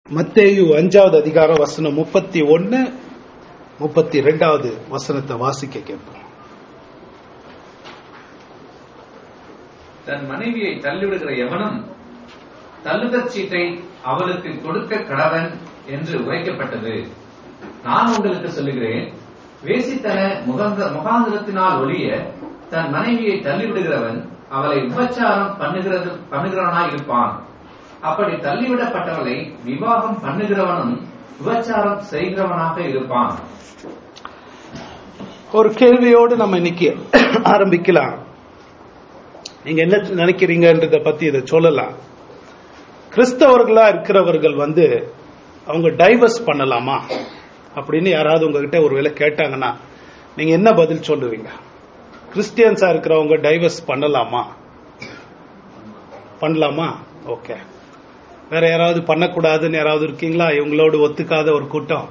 மத்தேயு அஞ்சாவது அதிகாரம் வசனம் முப்பத்தி ஒன்னு முப்பத்தி ரெண்டாவது வசனத்தை வாசிக்க கேட்போம் தன் மனைவியை தள்ளிவிடுகிற எவனும் தள்ளுதற் சீட்டை அவளுக்கு கொடுக்க கடவன் என்று உரைக்கப்பட்டது நான் உங்களுக்கு சொல்லுகிறேன் வேசித்தன முகந்த முகாந்திரத்தினால் ஒழிய தன் மனைவியை தள்ளிவிடுகிறவன் அவளை உபச்சாரம் பண்ணுகிறது பண்ணுகிறவனாய் இருப்பான் அப்படி தள்ளிவிடப்பட்டவளை விவாகம் பண்ணுகிறவனும் விபச்சாரம் செய்கிறவனாக இருப்பான் ஒரு கேள்வியோடு நம்ம இன்னைக்கு ஆரம்பிக்கலாம் நீங்க என்ன நினைக்கிறீங்கன்றத பத்தி இதை சொல்லலாம் கிறிஸ்தவர்களா இருக்கிறவர்கள் வந்து அவங்க டைவர்ஸ் பண்ணலாமா அப்படின்னு யாராவது உங்ககிட்ட ஒருவேளை கேட்டாங்கன்னா நீங்க என்ன பதில் சொல்லுவீங்க கிறிஸ்டியன்ஸா இருக்கிறவங்க டைவர்ஸ் பண்ணலாமா பண்ணலாமா ஓகே வேற யாராவது பண்ணக்கூடாதுன்னு யாராவது இருக்கீங்களா இவங்களோடு ஒத்துக்காத ஒரு கூட்டம்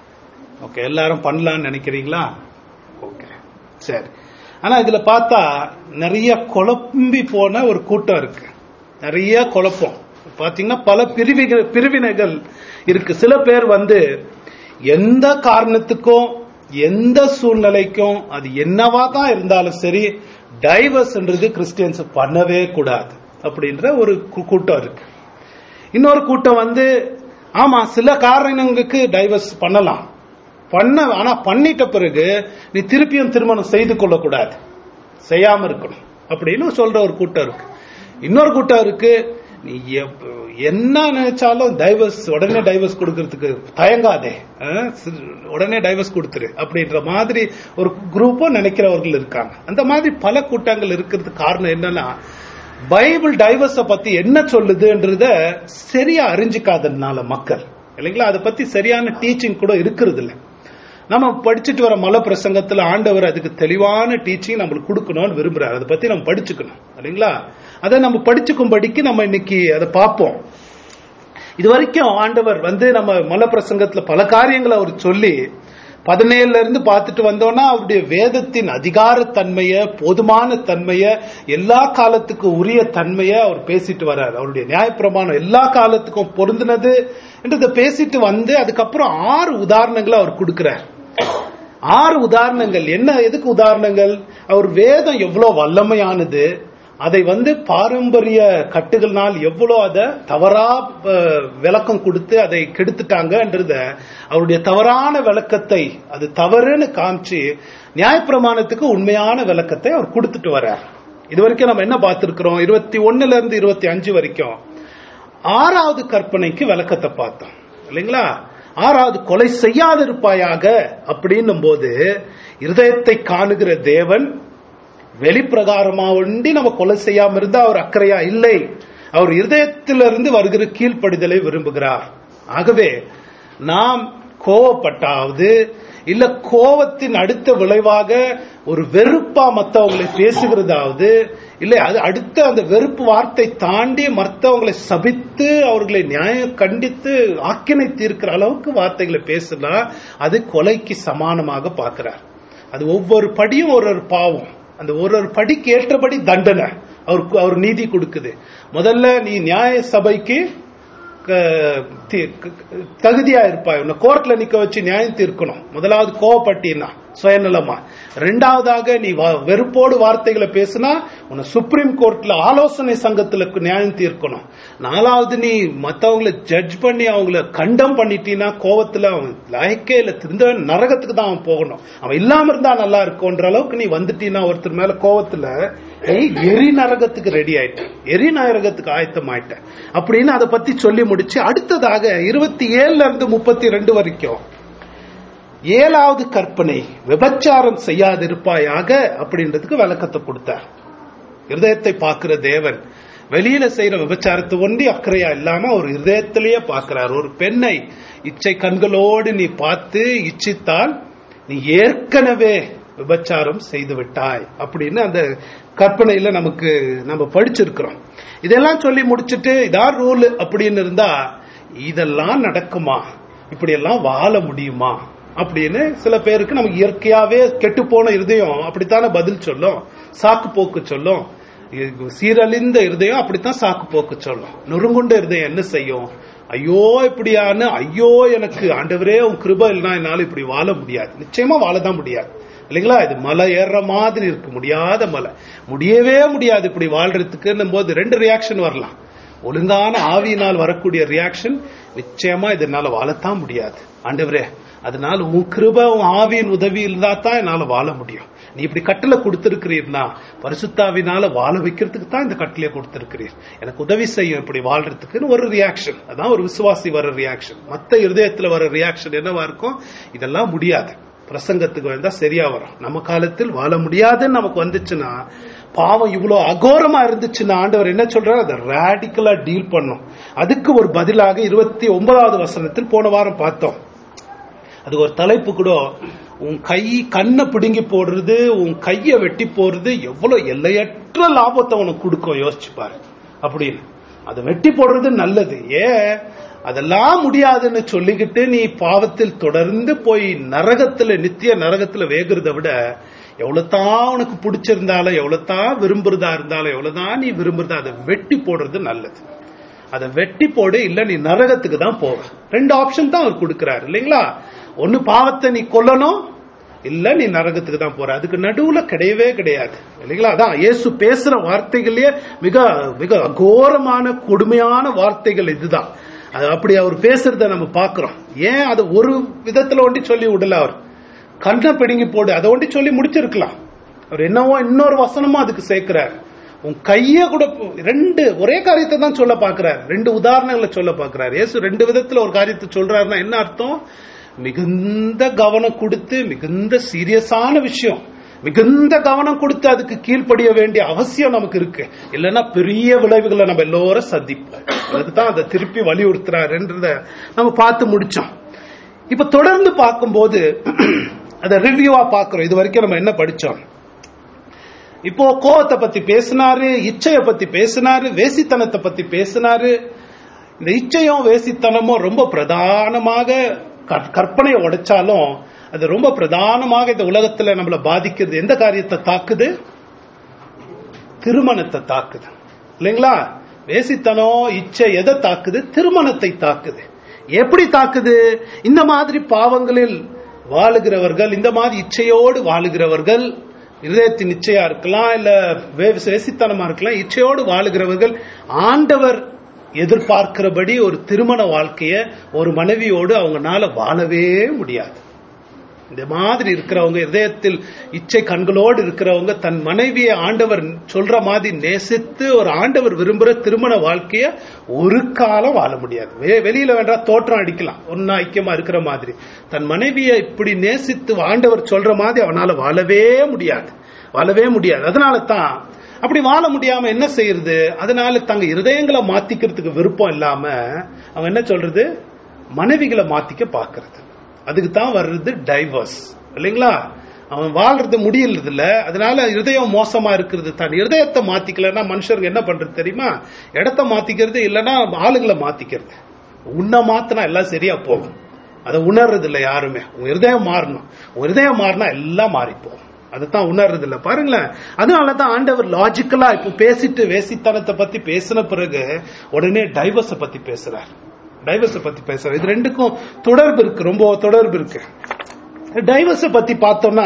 ஓகே எல்லாரும் பண்ணலாம்னு நினைக்கிறீங்களா ஓகே சரி ஆனா இதுல பார்த்தா நிறைய குழம்பி போன ஒரு கூட்டம் இருக்கு நிறைய குழப்பம் பாத்தீங்கன்னா பல பிரிவிகள் பிரிவினைகள் இருக்கு சில பேர் வந்து எந்த காரணத்துக்கும் எந்த சூழ்நிலைக்கும் அது என்னவா தான் இருந்தாலும் சரி டைவர்ஸ்ன்றது கிறிஸ்டியன்ஸ் பண்ணவே கூடாது அப்படின்ற ஒரு கூ- கூட்டம் இருக்கு இன்னொரு கூட்டம் வந்து ஆமா சில காரணங்களுக்கு டைவர்ஸ் பண்ணலாம் பண்ண ஆனா பண்ணிட்ட பிறகு நீ திருப்பியும் திருமணம் செய்து கொள்ளக்கூடாது செய்யாம இருக்கணும் அப்படின்னு சொல்ற ஒரு கூட்டம் இருக்கு இன்னொரு கூட்டம் இருக்கு நீ எப்- என்ன நினைச்சாலும் டைவர்ஸ் உடனே டைவர்ஸ் கொடுக்கறதுக்கு தயங்காதே அஹ், சி- உடனே டைவர்ஸ் கொடுத்துரு அப்படின்ற மாதிரி ஒரு குரூப்பும் நினைக்கிறவர்கள் இருக்காங்க அந்த மாதிரி பல கூட்டங்கள் இருக்கிறதுக்கு காரணம் என்னன்னா பைபிள் டைவர்ஸ பத்தி என்ன சொல்லுதுன்றத சரியா அறிஞ்சிக்காததுனால மக்கள் இல்லைங்களா அதை பத்தி சரியான டீச்சிங் கூட இருக்கிறது இல்ல நம்ம படிச்சுட்டு வர மல பிரசங்கத்துல ஆண்டவர் அதுக்கு தெளிவான டீச்சிங் நம்மளுக்கு கொடுக்கணும்னு விரும்புறாரு அதை பத்தி நம்ம படிச்சுக்கணும் இல்லைங்களா அதை நம்ம படிச்சுக்கும்படிக்கு நம்ம இன்னைக்கு அதை பார்ப்போம் இது வரைக்கும் ஆண்டவர் வந்து நம்ம மல பிரசங்கத்துல பல காரியங்களை அவர் சொல்லி பதினேழுல இருந்து பார்த்துட்டு வந்தோம்னா அவருடைய வேதத்தின் அதிகாரத்தன்மைய போதுமான தன்மைய எல்லா காலத்துக்கும் உரிய தன்மைய அவர் பேசிட்டு வர்றார் அவருடைய நியாயப்பிரமாணம் எல்லா காலத்துக்கும் பொருந்தினது என்றதை பேசிட்டு வந்து அதுக்கப்புறம் ஆறு உதாரணங்களை அவர் கொடுக்கிறார் ஆறு உதாரணங்கள் என்ன எதுக்கு உதாரணங்கள் அவர் வேதம் எவ்வளவு வல்லமையானது அதை வந்து பாரம்பரிய கட்டுகள்னால் எவ்வளவு அதை தவறா அஹ், விளக்கம் கொடுத்து அதை கெடுத்துட்டாங்கன்றத அவருடைய தவறான விளக்கத்தை அது தவறுன்னு காமிச்சு நியாயப்பிரமாணத்துக்கு உண்மையான விளக்கத்தை அவர் கொடுத்துட்டு வர்றார் இது வரைக்கும் நம்ம என்ன பார்த்திருக்கிறோம் இருபத்தி ஒண்ணுல இருந்து இருபத்தி அஞ்சு வரைக்கும் ஆறாவது கற்பனைக்கு விளக்கத்தை பார்த்தோம் இல்லைங்களா ஆறாவது கொலை செய்யாதிருப்பாயாக அப்படின்னும் போது இருதயத்தை காணுகிற தேவன் வெளிப்பிரகாரமா ஒண்டி நம்ம கொலை செய்யாம இருந்தா அவர் அக்கறையா இல்லை அவர் இருதயத்திலிருந்து வருகிற கீழ்ப்படிதலை விரும்புகிறார் ஆகவே நாம் கோவப்பட்டாவது இல்ல கோவத்தின் அடுத்த விளைவாக ஒரு வெறுப்பா மத்தவங்களை பேசுகிறதாவது இல்லை அது அடுத்த அந்த வெறுப்பு வார்த்தை தாண்டி மற்றவங்களை சபித்து அவர்களை நியாயம் கண்டித்து ஆக்கினை தீர்க்கிற அளவுக்கு வார்த்தைகளை பேசலாம் அது கொலைக்கு சமானமாக பார்க்கிறார் அது ஒவ்வொரு படியும் ஒரு ஒரு பாவம் அந்த ஒரு ஒரு படிக்கு ஏற்றபடி தண்டனை அவருக்கு அவர் நீதி கொடுக்குது முதல்ல நீ நியாய சபைக்கு க- தி- க- தகுதியா இருப்பாய் உன்னை கோர்ட்ல நிக்க வச்சு நியாயம் தீர்க்கணும் முதலாவது கோவப்பட்டீன்னா சுயநலமா ரெண்டாவதாக நீ வ- வெறுப்போடு வார்த்தைகளை பேசினா உன்னை சுப்ரீம் கோர்ட்ல ஆலோசனை சங்கத்துல நியாயம் தீர்க்கணும் நாலாவது நீ மத்தவங்களை ஜட்ஜ் பண்ணி அவங்கள கண்டம் பண்ணிட்டீன்னா கோவத்துல அவன் லாய்க்கே இல்ல திருந்த நரகத்துக்கு தான் அவன் போகணும் அவன் இல்லாம இருந்தா நல்லா இருக்கும்ன்ற அளவுக்கு நீ வந்துட்டீன்னா ஒருத்தர் மேல கோவத்துல ஏய், எரி நரகத்துக்கு ரெடி ஆயிட்ட எரி நரகத்துக்கு ஆயத்தம் ஆயிட்ட அப்படின்னு அதை பத்தி சொல்லி முடிச்சு அடுத்ததாக இருபத்தி ஏழுல இருந்து முப்பத்தி ரெண்டு வரைக்கும் ஏழாவது கற்பனை விபச்சாரம் செய்யாதிருப்பாயாக அப்படின்றதுக்கு விளக்கத்தை கொடுத்தார் இருதயத்தை பார்க்கிற தேவன் வெளியில செய்யற விபச்சாரத்தை ஒண்டி அக்கறையா இல்லாம ஒரு இருதயத்திலேயே பார்க்கிறார் ஒரு பெண்ணை இச்சை கண்களோடு நீ பார்த்து இச்சித்தால் நீ ஏற்கனவே விபச்சாரம் செய்து விட்டாய் அப்படின்னு அந்த கற்பனையில நமக்கு நம்ம படிச்சிருக்கிறோம் இதெல்லாம் சொல்லி முடிச்சிட்டு இதான் ரூல் அப்படின்னு இருந்தா இதெல்லாம் நடக்குமா இப்படி எல்லாம் வாழ முடியுமா அப்படின்னு சில பேருக்கு நமக்கு இயற்கையாவே கெட்டு போன இருதயம் அப்படித்தானே பதில் சொல்லும் சாக்கு போக்கு சொல்லும் இது சீரழிந்த இருதயம் அப்படித்தான் சாக்கு போக்கு சொல்லும் நொறுங்குண்ட இருதயம் என்ன செய்யும் ஐயோ இப்படியான்னு ஐயோ எனக்கு ஆண்டவரே உன் கிருபை இல்லைன்னா என்னால இப்படி வாழ முடியாது நிச்சயமா வாழதான் முடியாது இல்லைங்களா இது மலை ஏறுற மாதிரி இருக்கு முடியாத மலை முடியவே முடியாது இப்படி வாழ்றதுக்குன்னும் போது ரெண்டு ரியாக்ஷன் வரலாம் ஒழுங்கான ஆவியினால் வரக்கூடிய ரியாக்ஷன் நிச்சயமா இதனால வாழத்தான் முடியாது ஆண்டவரே அதனால உன் கிருப உன் ஆவியின் உதவி இருந்தா தான் என்னால வாழ முடியும் நீ இப்படி கட்டளை கொடுத்திருக்கிறீர்னா பரிசுத்தாவினால வாழ வைக்கிறதுக்கு தான் இந்த கட்டளையை கொடுத்திருக்கிறீர் எனக்கு உதவி செய்யும் இப்படி வாழ்றதுக்குன்னு ஒரு ரியாக்ஷன் அதான் ஒரு விசுவாசி வர ரியாக்ஷன் மத்த இருதயத்துல வர ரியாக்ஷன் என்னவா இருக்கும் இதெல்லாம் முடியாது பிரசங்கத்துக்கு வந்தா சரியா வரும் நம்ம காலத்தில் வாழ முடியாதுன்னு நமக்கு வந்துச்சுன்னா பாவம் இவ்வளவு அகோரமா இருந்துச்சுன்னா ஆண்டவர் என்ன சொல்றாரு அதை ரேடிக்கலா டீல் பண்ணும் அதுக்கு ஒரு பதிலாக இருபத்தி ஒன்பதாவது வசனத்தில் போன வாரம் பார்த்தோம் அது ஒரு தலைப்பு கூட உன் கை கண்ணை பிடுங்கி போடுறது உன் கைய வெட்டி போடுறது எவ்வளவு எல்லையற்ற லாபத்தை உனக்கு கொடுக்கும் யோசிச்சு பாரு அப்படின்னு அதை வெட்டி போடுறது நல்லது ஏன் அதெல்லாம் முடியாதுன்னு சொல்லிக்கிட்டு நீ பாவத்தில் தொடர்ந்து போய் நரகத்துல நித்திய நரகத்துல வேகிறத விட எவ்வளவுதான் உனக்கு பிடிச்சிருந்தாலும் எவ்வளவுதான் விரும்புறதா இருந்தாலும் எவ்வளவுதான் நீ விரும்புறதா அதை வெட்டி போடுறது நல்லது அதை வெட்டி போடு இல்ல நீ நரகத்துக்கு தான் போவ ரெண்டு ஆப்ஷன் தான் அவர் கொடுக்கிறாரு இல்லைங்களா ஒன்னு பாவத்தை நீ கொல்லணும் இல்ல நீ நரகத்துக்கு தான் போற அதுக்கு நடுவுல கிடையவே கிடையாது இல்லைங்களா அதான் இயேசு பேசுற வார்த்தைகள்லயே மிக மிக அகோரமான கொடுமையான வார்த்தைகள் இதுதான் அது அப்படி அவர் பேசுறத நம்ம பாக்குறோம் ஏன் அது ஒரு விதத்துல ஒண்டி சொல்லி விடல அவர் கண்ணை பிடுங்கி போடு அதை ஒண்டி சொல்லி முடிச்சிருக்கலாம் அவர் என்னவோ இன்னொரு வசனமும் அதுக்கு சேர்க்கிறார் உன் கைய கூட போ- ரெண்டு ஒரே காரியத்தை தான் சொல்ல பாக்குறாரு ரெண்டு உதாரணங்களை சொல்ல பாக்குறாரு இயேசு ரெண்டு விதத்துல ஒரு காரியத்தை சொல்றாருன்னா என்ன அர்த்தம் மிகுந்த கவனம் கொடுத்து மிகுந்த சீரியஸான விஷயம் மிகுந்த கவனம் கொடுத்து அதுக்கு கீழ்ப்படிய வேண்டிய அவசியம் நமக்கு இருக்கு இல்லைன்னா பெரிய விளைவுகளை நம்ம எல்லோரும் சந்திப்போம் அதுக்கு தான் அதை திருப்பி வலியுறுத்துறாருன்றத நம்ம பார்த்து முடிச்சோம் இப்ப தொடர்ந்து பார்க்கும்போது அதை ரிவ்யூவா பார்க்கிறோம் இது வரைக்கும் நம்ம என்ன படிச்சோம் இப்போ கோவத்தை பத்தி பேசினாரு இச்சைய பத்தி பேசினாரு வேசித்தனத்தை பத்தி பேசினாரு இந்த இச்சையும் வேசித்தனமும் ரொம்ப பிரதானமாக கற்- கற்பனையை உடைச்சாலும் அது ரொம்ப பிரதானமாக இந்த உலகத்துல நம்மள பாதிக்கிறது எந்த காரியத்தை தாக்குது திருமணத்தை தாக்குது இல்லைங்களா வேசித்தனம் இச்சை எதை தாக்குது திருமணத்தை தாக்குது எப்படி தாக்குது இந்த மாதிரி பாவங்களில் வாழுகிறவர்கள் இந்த மாதிரி இச்சையோடு வாழுகிறவர்கள் இதயத்தின் இச்சையா இருக்கலாம் இல்ல வே- வேசித்தனமா இருக்கலாம் இச்சையோடு வாழுகிறவர்கள் ஆண்டவர் எதிர்பார்க்கிறபடி ஒரு திருமண வாழ்க்கைய ஒரு மனைவியோடு அவங்கனால வாழவே முடியாது இந்த மாதிரி இருக்கிறவங்க இதயத்தில் இச்சை கண்களோடு இருக்கிறவங்க தன் மனைவியை ஆண்டவர் சொல்ற மாதிரி நேசித்து ஒரு ஆண்டவர் விரும்புற திருமண வாழ்க்கைய ஒரு காலம் வாழ முடியாது வெ- வெளியில வேண்டா தோற்றம் அடிக்கலாம் ஒன்னா ஐக்கியமா இருக்கிற மாதிரி தன் மனைவியை இப்படி நேசித்து ஆண்டவர் சொல்ற மாதிரி அவனால வாழவே முடியாது வாழவே முடியாது அதனால தான் அப்படி வாழ முடியாம என்ன செய்யறது அதனால தங்க இருதயங்களை மாத்திக்கிறதுக்கு விருப்பம் இல்லாம அவன் என்ன சொல்றது மனைவிகளை மாத்திக்க பாக்குறது அதுக்கு தான் வர்றது டைவர்ஸ் இல்லைங்களா அவன் வாழ்றது முடியறது இல்ல அதனால இருதயம் மோசமா இருக்கிறது தான் இருதயத்தை மாத்திக்கலன்னா மனுஷருங்க என்ன பண்றது தெரியுமா இடத்த மாத்திக்கிறது இல்லைன்னா ஆளுங்களை மாத்திக்கிறது உன்னை மாத்தினா எல்லாம் சரியா போகும் அதை உணர்றது இல்ல யாருமே உன் இருதயம் மாறணும் உன் இருதயம் மாறினா எல்லாம் மாறி போகும் அதுதான் உணர்றது இல்ல பாருங்களேன் அதனாலதான் ஆண்டவர் லாஜிக்கலா இப்ப பேசிட்டு வேசித்தனத்தை பத்தி பேசின பிறகு உடனே டைவர்ஸ பத்தி பேசுறார் டைவர்ஸ பத்தி பேசுறார் இது ரெண்டுக்கும் தொடர்பு இருக்கு ரொம்ப தொடர்பு இருக்கு டைவர்ஸ பத்தி பார்த்தோம்னா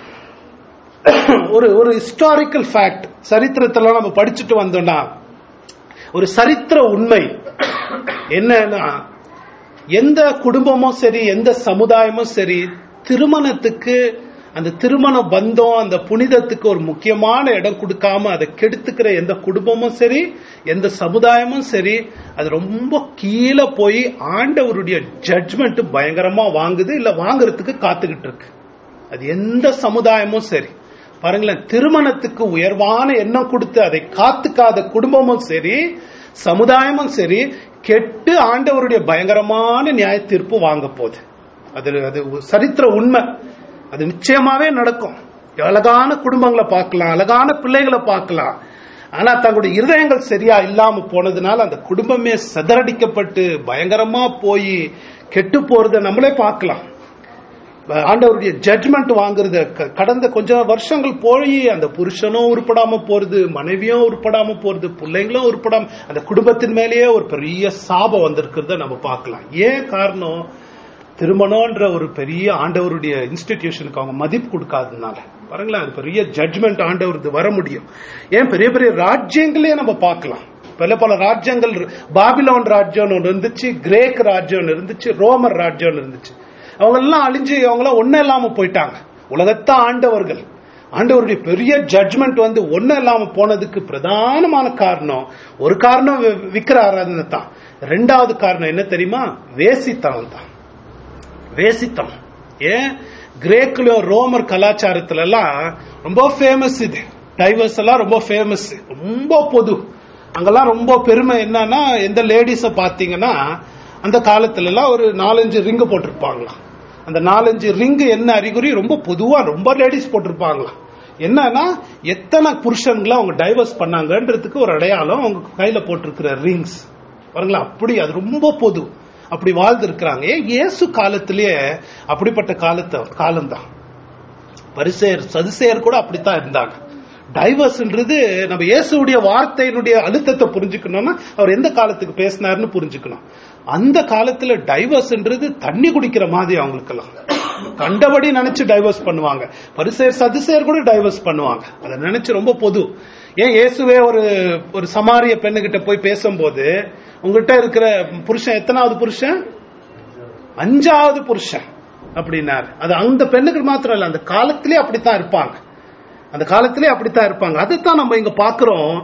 ஒரு ஒரு ஹிஸ்டாரிக்கல் ஃபேக்ட் சரித்திரத்துல நம்ம படிச்சுட்டு வந்தோம்னா ஒரு சரித்திர உண்மை என்னன்னா எந்த குடும்பமும் சரி எந்த சமுதாயமும் சரி திருமணத்துக்கு அந்த திருமண பந்தம் அந்த புனிதத்துக்கு ஒரு முக்கியமான இடம் கொடுக்காம அதை கெடுத்துக்கிற எந்த குடும்பமும் சரி எந்த சமுதாயமும் சரி அது ரொம்ப கீழே போய் ஆண்டவருடைய ஜட்ஜ்மெண்ட் பயங்கரமா வாங்குது இல்ல வாங்குறதுக்கு காத்துக்கிட்டு இருக்கு அது எந்த சமுதாயமும் சரி பாருங்களேன் திருமணத்துக்கு உயர்வான எண்ணம் கொடுத்து அதை காத்துக்காத குடும்பமும் சரி சமுதாயமும் சரி கெட்டு ஆண்டவருடைய பயங்கரமான நியாய தீர்ப்பு வாங்க போகுது அது அது ஒரு சரித்திர உண்மை அது நிச்சயமாவே நடக்கும் அழகான குடும்பங்களை பார்க்கலாம் அழகான பிள்ளைகளை பார்க்கலாம் ஆனா தங்களுடைய இருதயங்கள் சரியா இல்லாம போனதுனால அந்த குடும்பமே சிதறடிக்கப்பட்டு பயங்கரமா போய் கெட்டு போறத நம்மளே பார்க்கலாம் ஆண்டவருடைய ஜட்மெண்ட் வாங்குறது க- கடந்த கொஞ்சம் வருஷங்கள் போய் அந்த புருஷனும் உருப்படாம போறது மனைவியும் உருப்படாம போறது பிள்ளைங்களும் உருப்படாம அந்த குடும்பத்தின் மேலேயே ஒரு பெரிய சாபம் வந்திருக்கிறத நம்ம பார்க்கலாம் ஏன் காரணம் திருமணம்ன்ற ஒரு பெரிய ஆண்டவருடைய இன்ஸ்டிடியூஷனுக்கு அவங்க மதிப்பு கொடுக்காததுனால பாருங்களேன் அது பெரிய ஜட்மெண்ட் ஆண்டவருக்கு வர முடியும் ஏன் பெரிய பெரிய ராஜ்யங்களே நம்ம பார்க்கலாம் பல பல ராஜ்யங்கள் இரு- பாபிலோன் ராஜ்யம் ஒன்று இருந்துச்சு கிரேக் ராஜ்யம் ஒன்று இருந்துச்சு ரோமர் ராஜ்யம் ஒன்று இருந்துச்சு அவங்க எல்லாம் அழிஞ்சு அவங்க எல்லாம் ஒன்னும் இல்லாம போயிட்டாங்க உலகத்தை ஆண்டவர்கள் ஆண்டவருடைய பெரிய ஜட்மெண்ட் வந்து ஒன்னும் இல்லாம போனதுக்கு பிரதானமான காரணம் ஒரு காரணம் வி- விக்கிர ஆராதனை தான் ரெண்டாவது காரணம் என்ன தெரியுமா வேசித்தனம் தான் வேசித்தம் ஏன் கிரேக்லயும் ரோமர் கலாச்சாரத்துல எல்லாம் ரொம்ப ஃபேமஸ் இது டைவர்ஸ் எல்லாம் ரொம்ப ஃபேமஸ் ரொம்ப பொது அங்கெல்லாம் ரொம்ப பெருமை என்னன்னா எந்த லேடிஸ பாத்தீங்கன்னா அந்த காலத்துல எல்லாம் ஒரு நாலஞ்சு ரிங்கு போட்டிருப்பாங்களாம் அந்த நாலஞ்சு ரிங்கு என்ன அறிகுறி ரொம்ப பொதுவா ரொம்ப லேடிஸ் போட்டிருப்பாங்களாம் என்னன்னா எத்தனை புருஷன்களை அவங்க டைவர்ஸ் பண்ணாங்கன்றதுக்கு ஒரு அடையாளம் அவங்க கையில போட்டிருக்கிற ரிங்ஸ் பாருங்களா அப்படி அது ரொம்ப பொது அப்படி வாழ்ந்து இருக்கிறாங்க ஏன் இயேசு காலத்திலேயே அப்படிப்பட்ட காலத்தை காலம்தான் பரிசேர் சதுசேர் கூட அப்படித்தான் இருந்தாங்க டைவர்ஸ்ன்றது நம்ம இயேசுடைய வார்த்தையினுடைய அழுத்தத்தை புரிஞ்சுக்கணும்னா அவர் எந்த காலத்துக்கு பேசினாருன்னு புரிஞ்சுக்கணும் அந்த காலத்துல டைவர்ஸ்ன்றது தண்ணி குடிக்கிற மாதிரி அவங்களுக்கெல்லாம் கண்டபடி நினைச்சு டைவர்ஸ் பண்ணுவாங்க பரிசேர் சதுசேர் கூட டைவர்ஸ் பண்ணுவாங்க அதை நினைச்சு ரொம்ப பொது ஏன் இயேசுவே ஒரு ஒரு சமாரிய பெண்ணுகிட்ட போய் பேசும்போது உங்ககிட்ட இருக்கிற புருஷன் எத்தனாவது புருஷன் அஞ்சாவது புருஷன் அப்படின்னாரு அது அந்த பெண்ணுக்கு மாத்திரம் இல்ல அந்த காலத்திலே அப்படித்தான் இருப்பாங்க அந்த காலத்திலே அப்படித்தான் இருப்பாங்க அதைத்தான் நம்ம இங்க பாக்குறோம்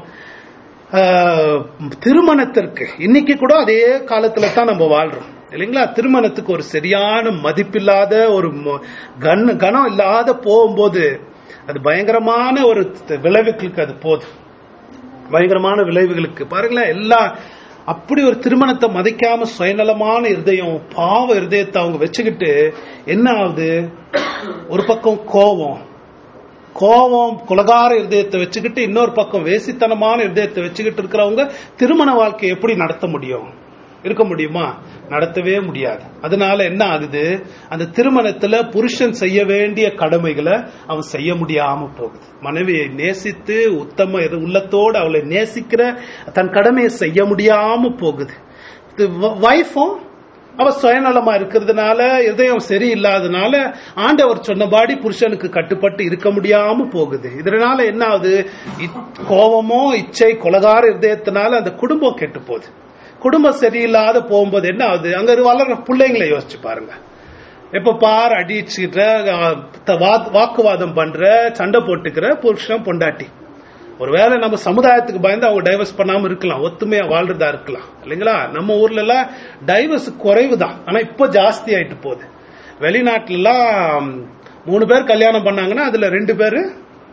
ஆஹ், திருமணத்திற்கு இன்னைக்கு கூட அதே காலத்துல தான் நம்ம வாழ்றோம் இல்லைங்களா திருமணத்துக்கு ஒரு சரியான மதிப்பில்லாத ஒரு மொ- கன கனம் இல்லாத போகும்போது அது பயங்கரமான ஒரு விளைவுகளுக்கு அது போகுது பயங்கரமான விளைவுகளுக்கு பாருங்களேன் எல்லா அப்படி ஒரு திருமணத்தை மதிக்காம சுயநலமான இருதயம் பாவ இருதயத்தை அவங்க வச்சுக்கிட்டு என்ன ஆகுது ஒரு பக்கம் கோபம் கோபம் குலகார இருதயத்தை வச்சுக்கிட்டு இன்னொரு பக்கம் வேசித்தனமான இருதயத்தை வச்சுக்கிட்டு இருக்கிறவங்க திருமண வாழ்க்கை எப்படி நடத்த முடியும் இருக்க முடியுமா நடத்தவே முடியாது அதனால என்ன ஆகுது அந்த திருமணத்துல புருஷன் செய்ய வேண்டிய கடமைகளை அவன் செய்ய முடியாம போகுது மனைவியை நேசித்து உத்தம இரு- உள்ளத்தோடு அவளை நேசிக்கிற தன் கடமையை செய்ய முடியாம போகுது வைஃபும் அவ சுயநலமா இருக்கிறதுனால இதயம் சரியில்லாதனால ஆண்டவர் சொன்னபாடி புருஷனுக்கு கட்டுப்பட்டு இருக்க முடியாம போகுது இதனால என்ன ஆகுது இ- கோபமோ இச்சை கொலகார இதயத்தினால அந்த குடும்பம் கெட்டு போகுது குடும்பம் சரியில்லாத போகும்போது என்ன ஆகுது அங்க வளர்ற பிள்ளைங்களை யோசிச்சு பாருங்க எப்ப பார் அடிச்சுக்கிற அஹ், த- வா- வாக்குவாதம் பண்ற சண்டை போட்டுக்கிற புருஷன் பொண்டாட்டி ஒருவேளை நம்ம சமுதாயத்துக்கு பயந்து அவங்க டைவர்ஸ் பண்ணாம இருக்கலாம் ஒத்துமையா வாழ்றதா இருக்கலாம் இல்லைங்களா நம்ம ஊர்ல எல்லாம் டைவர்ஸ் குறைவு தான் ஆனா இப்போ ஜாஸ்தி ஆயிட்டு போகுது வெளிநாட்டுல எல்லாம் மூணு பேர் கல்யாணம் பண்ணாங்கன்னா அதுல ரெண்டு பேரு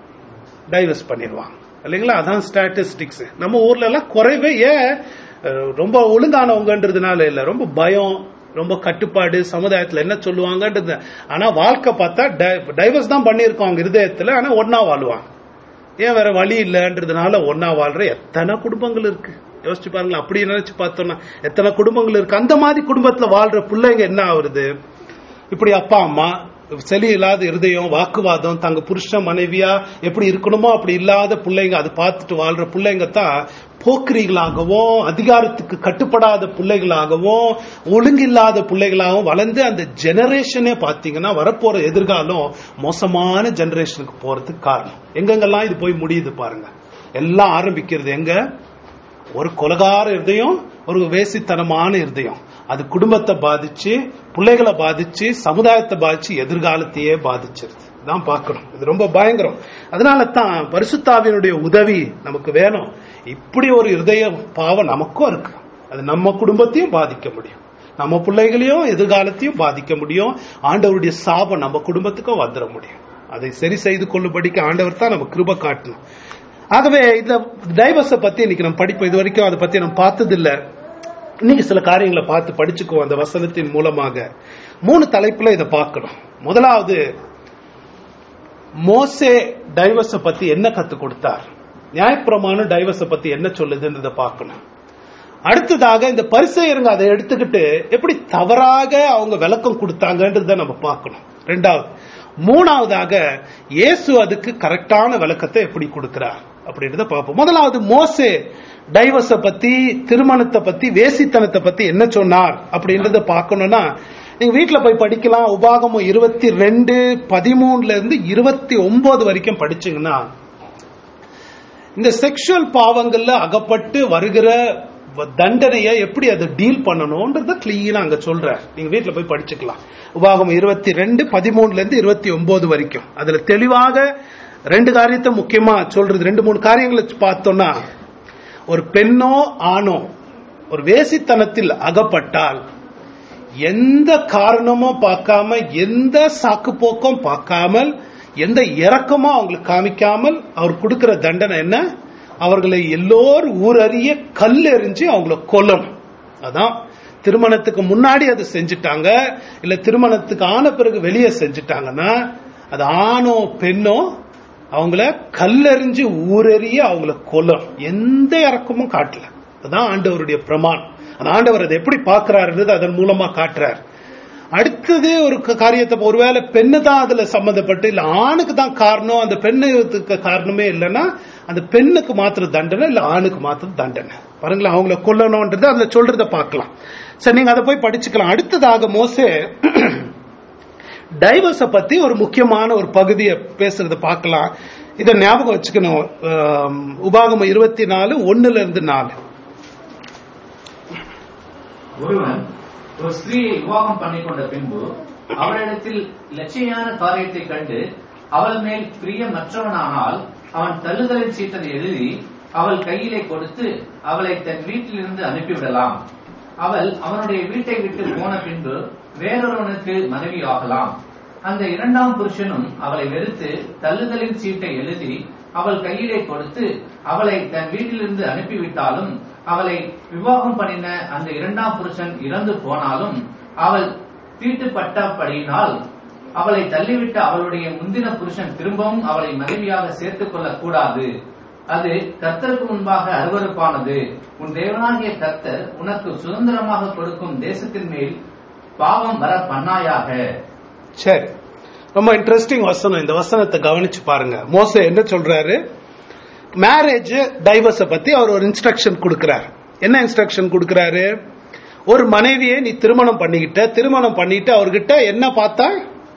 டைவர்ஸ் பண்ணிடுவாங்க இல்லைங்களா அதான் ஸ்டாட்டிஸ்டிக்ஸ் நம்ம ஊர்ல எல்லாம் குறைவே ஏன் அஹ், ரொம்ப ஒழுங்கானவங்கன்றதுனால இல்ல ரொம்ப பயம் ரொம்ப கட்டுப்பாடு சமுதாயத்துல என்ன சொல்லுவாங்கன்றது ஆனா வாழ்க்கை பார்த்தா டைவர்ஸ் தான் பண்ணியிருக்கோம் அவங்க இருதயத்துல ஆனா ஒன்னா வாழ்வாங்க ஏன் வேற வழி இல்லைன்றதுனால ஒன்னா வாழ்ற எத்தனை குடும்பங்கள் இருக்கு யோசிச்சு பாருங்களேன் அப்படி நினைச்சு பார்த்தோம்னா எத்தனை குடும்பங்கள் இருக்கு அந்த மாதிரி குடும்பத்துல வாழ்ற பிள்ளைங்க என்ன ஆகுறது இப்படி அப்பா அம்மா செலி இல்லாத இருதயம் வாக்குவாதம் தங்க புருஷன் மனைவியா எப்படி இருக்கணுமோ அப்படி இல்லாத பிள்ளைங்க அது பார்த்துட்டு வாழ்ற பிள்ளைங்க தான் போக்கிரிகளாகவும் அதிகாரத்துக்கு கட்டுப்படாத பிள்ளைகளாகவும் ஒழுங்கில்லாத பிள்ளைகளாகவும் வளர்ந்து அந்த ஜெனரேஷனே பாத்தீங்கன்னா வரப்போற எதிர்காலம் மோசமான ஜெனரேஷனுக்கு போறதுக்கு காரணம் எங்கெங்கெல்லாம் இது போய் முடியுது பாருங்க எல்லாம் ஆரம்பிக்கிறது எங்க ஒரு கொலகார இருதயம் ஒரு வேசித்தனமான இருதயம் அது குடும்பத்தை பாதிச்சு பிள்ளைகளை பாதிச்சு சமுதாயத்தை பாதிச்சு எதிர்காலத்தையே பாதிச்சிருது தான் பார்க்கணும் இது ரொம்ப பயங்கரம் அதனால தான் பரிசுத்தாவினுடைய உதவி நமக்கு வேணும் இப்படி ஒரு இருதய பாவம் நமக்கும் இருக்கு அது நம்ம குடும்பத்தையும் பாதிக்க முடியும் நம்ம பிள்ளைகளையும் எதிர்காலத்தையும் பாதிக்க முடியும் ஆண்டவருடைய சாபம் நம்ம குடும்பத்துக்கும் வந்துட முடியும் அதை சரி செய்து கொள்ளும்படிக்கு ஆண்டவர் தான் நம்ம கிருப காட்டணும் ஆகவே இந்த டைவர்ஸ பத்தி இன்னைக்கு நம்ம படிப்போம் இது வரைக்கும் அதை பத்தி நம்ம பார்த்தது இல்ல இன்னைக்கு சில காரியங்களை பார்த்து படிச்சுக்குவோம் அந்த வசனத்தின் மூலமாக மூணு தலைப்புல இதை பார்க்கணும் முதலாவது மோசே டைவர்ஸ பத்தி என்ன கத்து கொடுத்தார் நியாயப்பிரமாணம் டைவர்ஸ பத்தி என்ன சொல்லுதுன்றதை பார்க்கணும் அடுத்ததாக இந்த பரிசெயருங்க அதை எடுத்துக்கிட்டு எப்படி தவறாக அவங்க விளக்கம் கொடுத்தாங்கன்றத நம்ம பார்க்கணும் ரெண்டாவது மூணாவதாக இயேசு அதுக்கு கரெக்டான விளக்கத்தை எப்படி கொடுக்கிறார் அப்படின்றத பார்ப்போம் முதலாவது மோசே டைவர்ஸ பத்தி திருமணத்தை பத்தி வேசித்தனத்தை பத்தி என்ன சொன்னார் அப்படின்றத பார்க்கணும்னா நீங்க வீட்டுல போய் படிக்கலாம் உபாகமம் இருபத்தி ரெண்டு பதிமூணுல இருந்து இருபத்தி ஒன்பது வரைக்கும் படிச்சீங்கன்னா இந்த செக்ஷுவல் பாவங்கள்ல அகப்பட்டு வருகிற தண்டனையை எப்படி அதை டீல் பண்ணணும்ன்றத கிளீனா அங்க சொல்ற நீங்க வீட்டுல போய் படிச்சுக்கலாம் உபாகம் இருபத்தி ரெண்டு பதிமூணுல இருந்து இருபத்தி ஒன்பது வரைக்கும் அதுல தெளிவாக ரெண்டு காரியத்தை முக்கியமா சொல்றது ரெண்டு மூணு காரியங்களை பார்த்தோம்னா ஒரு பெண்ணோ ஆணோ ஒரு வேசித்தனத்தில் அகப்பட்டால் எந்த காரணமும் பார்க்காம எந்த சாக்கு போக்கும் பார்க்காமல் எந்த இறக்கமும் அவங்களுக்கு காமிக்காமல் அவர் கொடுக்கிற தண்டனை என்ன அவர்களை எல்லோரும் ஊரறிய கல் எறிஞ்சு அவங்கள கொல்லணும் அதான் திருமணத்துக்கு முன்னாடி அது செஞ்சுட்டாங்க இல்ல திருமணத்துக்கு ஆன பிறகு வெளியே செஞ்சுட்டாங்கன்னா அது ஆணோ பெண்ணோ அவங்கள கல்லெறிஞ்சு ஊரெறிய அவங்கள கொல்லணும் எந்த இறக்கமும் காட்டல அதான் ஆண்டவருடைய பிரமாணம் அந்த ஆண்டவர் அதை எப்படி பார்க்கிறாருன்றது அதன் மூலமா காட்டுறார் அடுத்தது ஒரு காரியத்தை ஒருவேளை பெண்ணு தான் அதுல சம்மந்தப்பட்டு இல்ல ஆணுக்கு தான் காரணம் அந்த பெண்ணுக்கு காரணமே இல்லைன்னா அந்த பெண்ணுக்கு மாத்திர தண்டனை இல்ல ஆணுக்கு மாத்திர தண்டனை பாருங்களேன் அவங்கள கொல்லணும்ன்றது அதுல சொல்றத பார்க்கலாம் சரி நீங்க அதை போய் படிச்சுக்கலாம் அடுத்ததாக மோசே டைவர்ஸ பத்தி ஒரு முக்கியமான ஒரு பகுதியை பேசுறத பார்க்கலாம் இதை ஞாபகம் வச்சுக்கணும் உபாகமம் இருபத்தி நாலு ஒன்னுல இருந்து நாலு ஒருவன் ஒரு ஸ்திரீயை விவாகம் பண்ணி கொண்ட பின்பு அவளிடத்தில் லட்சியான காரியத்தை கண்டு அவள் மேல் பிரியமற்றவனானால் அவன் தள்ளுதலின் சீட்டை எழுதி அவள் கையிலே கொடுத்து அவளை தன் வீட்டிலிருந்து அனுப்பிவிடலாம் அவள் அவனுடைய வீட்டை விட்டு போன பின்பு வேறொருவனுக்கு மனைவி ஆகலாம் அந்த இரண்டாம் புருஷனும் அவளை வெறுத்து தள்ளுதலின் சீட்டை எழுதி அவள் கையிலே கொடுத்து அவளை தன் வீட்டிலிருந்து அனுப்பிவிட்டாலும் அவளை விவாகம் பண்ணின அந்த இரண்டாம் புருஷன் இறந்து போனாலும் அவள் தீட்டுப்பட்டபடியினால் அவளை தள்ளிவிட்ட அவளுடைய முந்தின புருஷன் திரும்பவும் அவளை மனைவியாக சேர்த்துக் கொள்ளக் கூடாது அது கர்த்தருக்கு முன்பாக அருவருப்பானது உன் தேவனாகிய கர்த்தர் உனக்கு சுதந்திரமாக கொடுக்கும் தேசத்தின் மேல் பாவம் வர பண்ணாயாக சரி ரொம்ப இன்ட்ரெஸ்டிங் வசனம் இந்த வசனத்தை கவனிச்சு பாருங்க மோச என்ன சொல்றாரு மேரேஜ் டைவர்ஸ பத்தி அவர் ஒரு இன்ஸ்ட்ரக்ஷன் கொடுக்கிறார் என்ன இன்ஸ்ட்ரக்ஷன் கொடுக்கிறாரு ஒரு மனைவியை நீ திருமணம் பண்ணிக்கிட்ட திருமணம் பண்ணிட்டு அவர்கிட்ட என்ன பார்த்தா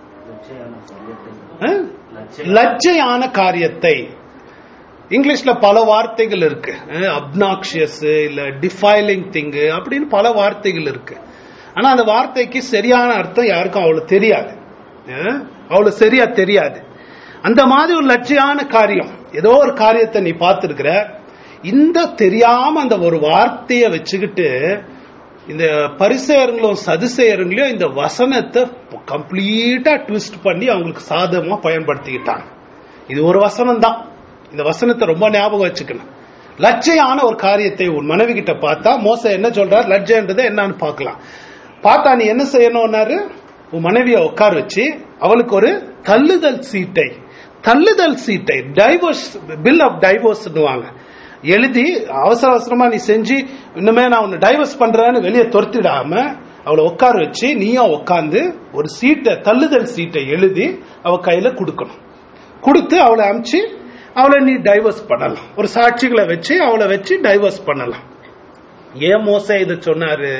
லட்சையான காரியத்தை இங்கிலீஷ்ல பல வார்த்தைகள் இருக்கு அப்னாக்சியஸ் இல்ல டிஃபைலிங் திங் அப்படின்னு பல வார்த்தைகள் இருக்கு ஆனா அந்த வார்த்தைக்கு சரியான அர்த்தம் யாருக்கும் அவ்வளவு தெரியாது அவ்வளவு சரியா தெரியாது அந்த மாதிரி ஒரு லட்சியான காரியம் ஏதோ ஒரு காரியத்தை நீ பார்த்திருக்கிற இந்த தெரியாம அந்த ஒரு வார்த்தையை வச்சுக்கிட்டு இந்த பரிசெயர்களும் சதுசெயருங்களையும் இந்த வசனத்தை கம்ப்ளீட்டா ட்விஸ்ட் பண்ணி அவங்களுக்கு சாதகமா பயன்படுத்திக்கிட்டாங்க இது ஒரு வசனம் தான் இந்த வசனத்தை ரொம்ப ஞாபகம் வச்சுக்கணும் லட்சையான ஒரு காரியத்தை உன் மனைவி கிட்ட பார்த்தா மோச என்ன சொல்றார் லட்சன்றதை என்னன்னு பார்க்கலாம் பார்த்தா நீ என்ன செய்யணும்னாரு உன் மனைவிய உட்கார வச்சு அவளுக்கு ஒரு தள்ளுதல் சீட்டை தள்ளுதல் சீட்டை டைவோர்ஸ் பில் ஆஃப் டைவோர்ஸ்னுவாங்க எழுதி அவசர அவசரமா நீ செஞ்சு இன்னுமே நான் உன்னை டைவர்ஸ் பண்றேன்னு வெளியே துரத்திடாம அவளை உட்கார வச்சு நீயும் உட்காந்து ஒரு சீட்டை தள்ளுதல் சீட்டை எழுதி அவ கையில கொடுக்கணும் கொடுத்து அவளை அமிச்சு அவளை நீ டைவர்ஸ் பண்ணலாம் ஒரு சாட்சிகளை வச்சு அவளை வச்சு டைவர்ஸ் பண்ணலாம் ஏன் மோச இதை சொன்னாரு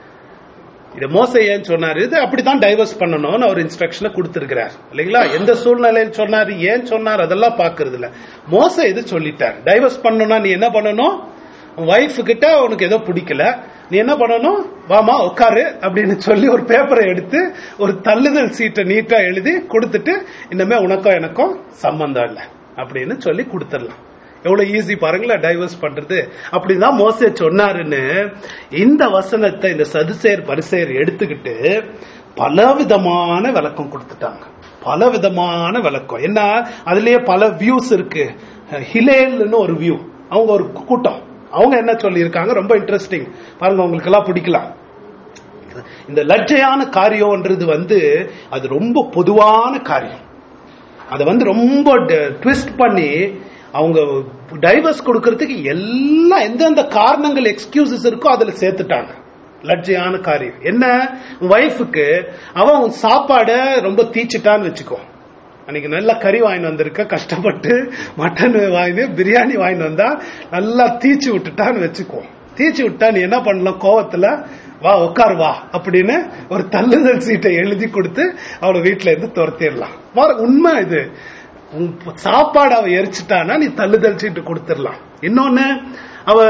இது மோச ஏன் சொன்னாரு இது அப்படித்தான் டைவர்ஸ் பண்ணணும்னு அவர் இன்ஸ்ட்ரக்ஷனை கொடுத்திருக்கிறார் இல்லைங்களா எந்த சூழ்நிலையில் சொன்னாரு ஏன் சொன்னார் அதெல்லாம் பாக்குறது இல்ல மோச இது சொல்லிட்டார் டைவர்ஸ் பண்ணணும்னா நீ என்ன பண்ணணும் ஒய்ஃப் கிட்ட உனக்கு ஏதோ பிடிக்கல நீ என்ன பண்ணணும் வாமா உட்காரு அப்படின்னு சொல்லி ஒரு பேப்பரை எடுத்து ஒரு தள்ளுதல் சீட்டை நீட்டா எழுதி கொடுத்துட்டு இனிமே உனக்கும் எனக்கும் சம்பந்தம் இல்லை அப்படின்னு சொல்லி கொடுத்துடலாம் எவ்வளவு ஈஸி பாருங்களேன் டைவர்ஸ் பண்றது அப்படிதான் மோசே சொன்னாருன்னு இந்த வசனத்தை இந்த சதுசேர் பரிசேர் எடுத்துக்கிட்டு பல விதமான விளக்கம் கொடுத்துட்டாங்க பல விதமான விளக்கம் என்ன அதுலயே பல வியூஸ் இருக்கு ஹிலேல்னு ஒரு வியூ அவங்க ஒரு கூட்டம் அவங்க என்ன சொல்லியிருக்காங்க ரொம்ப இன்ட்ரெஸ்டிங் பாருங்க உங்களுக்கு எல்லாம் பிடிக்கலாம் இந்த லட்சையான காரியம்ன்றது வந்து அது ரொம்ப பொதுவான காரியம் அதை வந்து ரொம்ப ட்விஸ்ட் பண்ணி அவங்க டைவர்ஸ் கொடுக்கறதுக்கு எல்லாம் எந்தெந்த காரணங்கள் எக்ஸ்கியூசஸ் இருக்கோ அதுல சேர்த்துட்டாங்க லட்சியான காரியம் என்ன ஒய்ஃபுக்கு அவன் உன் சாப்பாட ரொம்ப தீச்சிட்டான்னு வச்சுக்கோ அன்னைக்கு நல்ல கறி வாங்கிட்டு வந்திருக்க கஷ்டப்பட்டு மட்டன் வாங்கி பிரியாணி வாங்கிட்டு வந்தா நல்லா தீச்சு விட்டுட்டான்னு வச்சுக்கோ தீச்சு விட்டா நீ என்ன பண்ணலாம் கோவத்துல வா உட்கார் வா அப்படின்னு ஒரு தள்ளுதல் சீட்டை எழுதி கொடுத்து அவளை வீட்டுல இருந்து துரத்திடலாம் வா- உண்மை இது உன் சாப்பாடு அவ எரிச்சிட்டானா நீ தள்ளுதல் சீட்டு கொடுத்துடலாம் இன்னொன்னு அவ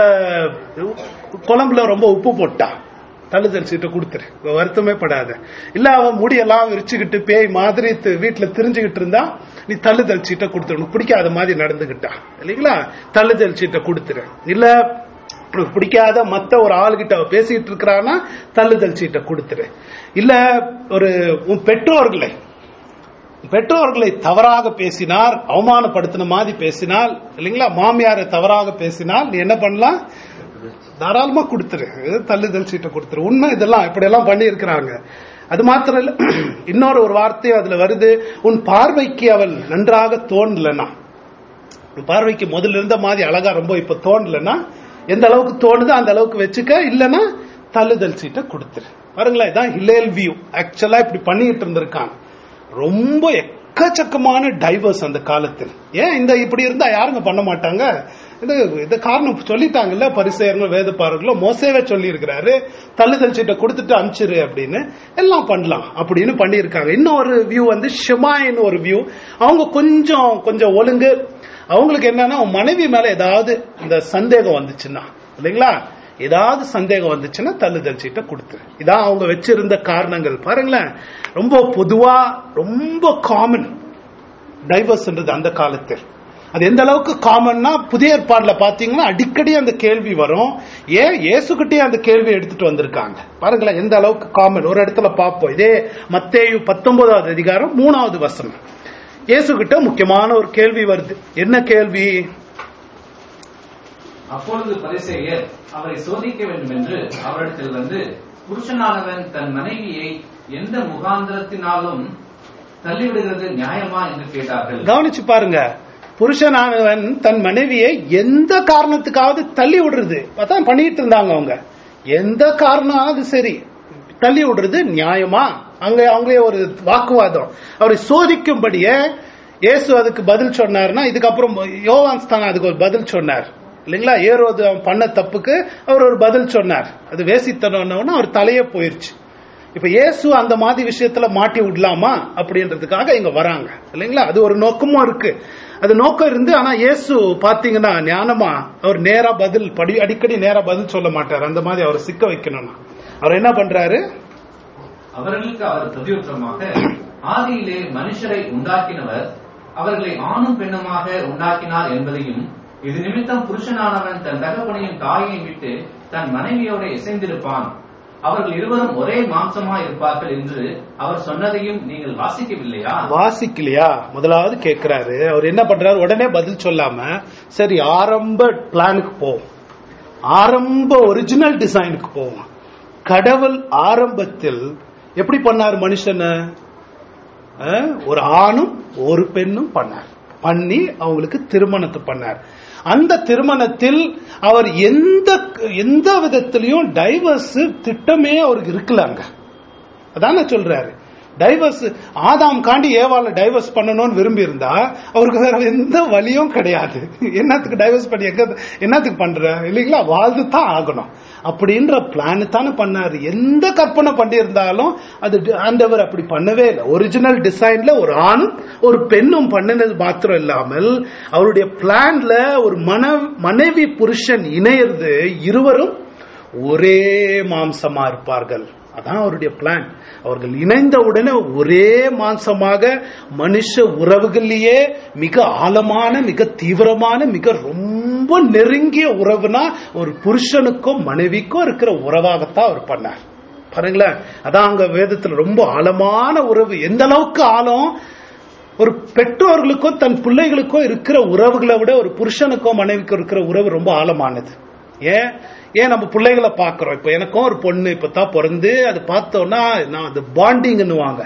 குழம்புல ரொம்ப உப்பு போட்டா தள்ளுதல் சீட்டை கொடுத்துரு இவ வருத்தமே படாத இல்ல அவன் முடியெல்லாம் விரிச்சுக்கிட்டு பேய் மாதிரி தி- வீட்டுல திரிஞ்சுக்கிட்டு இருந்தா நீ தள்ளுதல் சீட்டை கொடுத்துரு உனக்கு பிடிக்காத மாதிரி நடந்துகிட்டா இல்லைங்களா தள்ளுதல் சீட்டை கொடுத்துரு இல்ல உனக்கு பிடிக்காத மத்த ஒரு ஆள்கிட்ட அவ பேசிட்டு இருக்கிறான்னா தள்ளுதல் சீட்டை கொடுத்துரு இல்ல ஒரு உன் பெற்றோர்களை பெற்றோர்களை தவறாக பேசினார் அவமானப்படுத்தின மாதிரி பேசினால் இல்லைங்களா மாமியாரை தவறாக பேசினால் நீ என்ன பண்ணலாம் தாராளமா கொடுத்துரு தள்ளுதல் சீட்டை கொடுத்துரு உண்மை இதெல்லாம் இப்படி எல்லாம் பண்ணி இருக்கிறாங்க அது மாத்திரம் இல்ல இன்னொரு ஒரு வார்த்தை அதுல வருது உன் பார்வைக்கு அவள் நன்றாக தோணலனா உன் பார்வைக்கு முதல்ல இருந்த மாதிரி அழகா ரொம்ப இப்ப தோணலன்னா எந்த அளவுக்கு தோணுதோ அந்த அளவுக்கு வச்சுக்க இல்லைன்னா தள்ளுதல் சீட்டை கொடுத்துரு பாருங்களேன் இதான் ஹிலேல் வியூ ஆக்சுவலா இப்படி பண்ணிட்டு இருந்திருக்காங்க ரொம்ப எக்கச்சக்கமான டைவர்ஸ் அந்த காலத்தில் ஏன் இந்த இப்படி இருந்தா யாருங்க பண்ண மாட்டாங்க இது இந்த காரணம் சொல்லிட்டாங்கல்ல பரிசெயர்கள் வேதப்பாரர்களும் மோசேவே சொல்லி இருக்கிறாரு தள்ளுதல் சீட்டை கொடுத்துட்டு அனுப்பிச்சிரு அப்படின்னு எல்லாம் பண்ணலாம் அப்படின்னு பண்ணியிருக்காங்க இன்னொரு வியூ வந்து ஷிமாயின்னு ஒரு வியூ அவங்க கொஞ்சம் கொஞ்சம் ஒழுங்கு அவங்களுக்கு என்னன்னா அவன் மனைவி மேல ஏதாவது இந்த சந்தேகம் வந்துச்சுன்னா இல்லைங்களா ஏதாவது சந்தேகம் வந்துச்சுன்னா தள்ளுதல் சீட்டை கொடுத்துரு இதான் அவங்க வச்சிருந்த காரணங்கள் பாருங்களேன் ரொம்ப பொதுவா ரொம்ப காமன் டைவர்ஸ்ன்றது அந்த காலத்தில் அது எந்த அளவுக்கு காமன்னா புதிய ஏற்பாடுல பாத்தீங்கன்னா அடிக்கடி அந்த கேள்வி வரும் ஏன் இயேசுகிட்டே அந்த கேள்வி எடுத்துட்டு வந்திருக்காங்க பாருங்களேன் எந்த அளவுக்கு காமன் ஒரு இடத்துல பார்ப்போம் இதே மத்தேயு பத்தொன்பதாவது அதிகாரம் மூணாவது வசனம் இயேசுகிட்ட முக்கியமான ஒரு கேள்வி வருது என்ன கேள்வி அப்பொழுது பரிசேயர் அவரை சோதிக்க வேண்டும் என்று அவரிடத்தில் வந்து புருஷனானவன் தன் மனைவியை எந்த முகாந்திரத்தினாலும் தள்ளிவிடுகிறது நியாயமா என்று கேட்டார்கள் கவனிச்சு பாருங்க புருஷனானவன் தன் மனைவியை எந்த காரணத்துக்காவது தள்ளி விடுறது அதான் பண்ணிட்டு இருந்தாங்க அவங்க எந்த காரணம் அது சரி தள்ளி விடுறது நியாயமா அங்க அவங்களே ஒரு வாக்குவாதம் அவரை சோதிக்கும்படியே இயேசு அதுக்கு பதில் சொன்னார்னா இதுக்கப்புறம் யோவான் ஸ்தானம் அதுக்கு ஒரு பதில் சொன்னார் இல்லைங்களா ஏரோது அவன் பண்ண தப்புக்கு அவர் ஒரு பதில் சொன்னார் அது வேசித்தனம்னு அவர் தலையே போயிருச்சு இப்ப இயேசு அந்த மாதிரி விஷயத்துல மாட்டி விடலாமா அப்படின்றதுக்காக இங்க வராங்க இல்லைங்களா அது ஒரு நோக்கமும் இருக்கு அது நோக்கம் இருந்து ஆனா இயேசு பாத்தீங்கன்னா ஞானமா அவர் நேரா பதில் படி அடிக்கடி நேரா பதில் சொல்ல மாட்டார் அந்த மாதிரி அவரை சிக்க வைக்கணும்னா அவர் என்ன பண்றாரு அவர்களுக்கு அவர் பிரதியுத்தரமாக ஆதியிலே மனுஷரை உண்டாக்கினவர் அவர்களை ஆணும் பெண்ணுமாக உண்டாக்கினார் என்பதையும் இது நிமித்தம் புருஷனானவன் தன் தகப்பனையும் தாயையும் விட்டு தன் மனைவியோட இசைந்திருப்பான் அவர்கள் இருவரும் ஒரே மாம்சமா இருப்பார்கள் என்று அவர் சொன்னதையும் நீங்கள் வாசிக்கவில்லையா வாசிக்கலையா முதலாவது கேட்கிறாரு அவர் என்ன பண்றாரு உடனே பதில் சொல்லாம சரி ஆரம்ப பிளானுக்கு போவோம் ஆரம்ப ஒரிஜினல் டிசைனுக்கு போவோம் கடவுள் ஆரம்பத்தில் எப்படி பண்ணார் மனுஷனை அஹ், ஒரு ஆணும் ஒரு பெண்ணும் பண்ணார் பண்ணி அவங்களுக்கு திருமணத்தை பண்ணார் அந்த திருமணத்தில் அவர் எந்த எந்த விதத்திலையும் டைவர்ஸ் திட்டமே அவருக்கு இருக்கலாங்க அதான சொல்றாரு டைவர்ஸ் ஆதாம் காண்டி ஏவால டைவர்ஸ் பண்ணணும்னு விரும்பி இருந்தா அவருக்கு வேற எந்த வழியும் கிடையாது என்னத்துக்கு டைவர்ஸ் பண்ணி எங்க என்னத்துக்கு பண்ற இல்லைங்களா வாழ்ந்து தான் ஆகணும் அப்படின்ற பிளான் தானே பண்ணாரு எந்த கற்பனை பண்ணி இருந்தாலும் அது டி- ஆண்டவர் அப்படி பண்ணவே இல்லை ஒரிஜினல் டிசைன்ல ஒரு ஆணும் ஒரு பெண்ணும் பண்ணினது மாத்திரம் இல்லாமல் அவருடைய பிளான்ல ஒரு மன மனைவி புருஷன் இணையிறது இருவரும் ஒரே மாம்சமா இருப்பார்கள் அதான் அவருடைய பிளான் அவர்கள் இணைந்த உடனே ஒரே மாம்சமாக மனுஷ உறவுகளிலேயே மிக ஆழமான மிக தீவிரமான மிக ரொம்ப நெருங்கிய உறவுனா ஒரு புருஷனுக்கும் மனைவிக்கும் இருக்கிற உறவாகத்தான் அவர் பண்ணார் பாருங்களேன் அதான் அங்க வேதத்துல ரொம்ப ஆழமான உறவு எந்த அளவுக்கு ஆழம் ஒரு பெற்றோர்களுக்கும் தன் பிள்ளைகளுக்கும் இருக்கிற உறவுகளை விட ஒரு புருஷனுக்கும் மனைவிக்கும் இருக்கிற உறவு ரொம்ப ஆழமானது ஏன் ஏன் நம்ம பிள்ளைகளை பார்க்கிறோம் இப்ப எனக்கும் ஒரு பொண்ணு இப்ப தான் பிறந்து அது பார்த்தோம்னா நான் அது பாண்டிங்னுவாங்க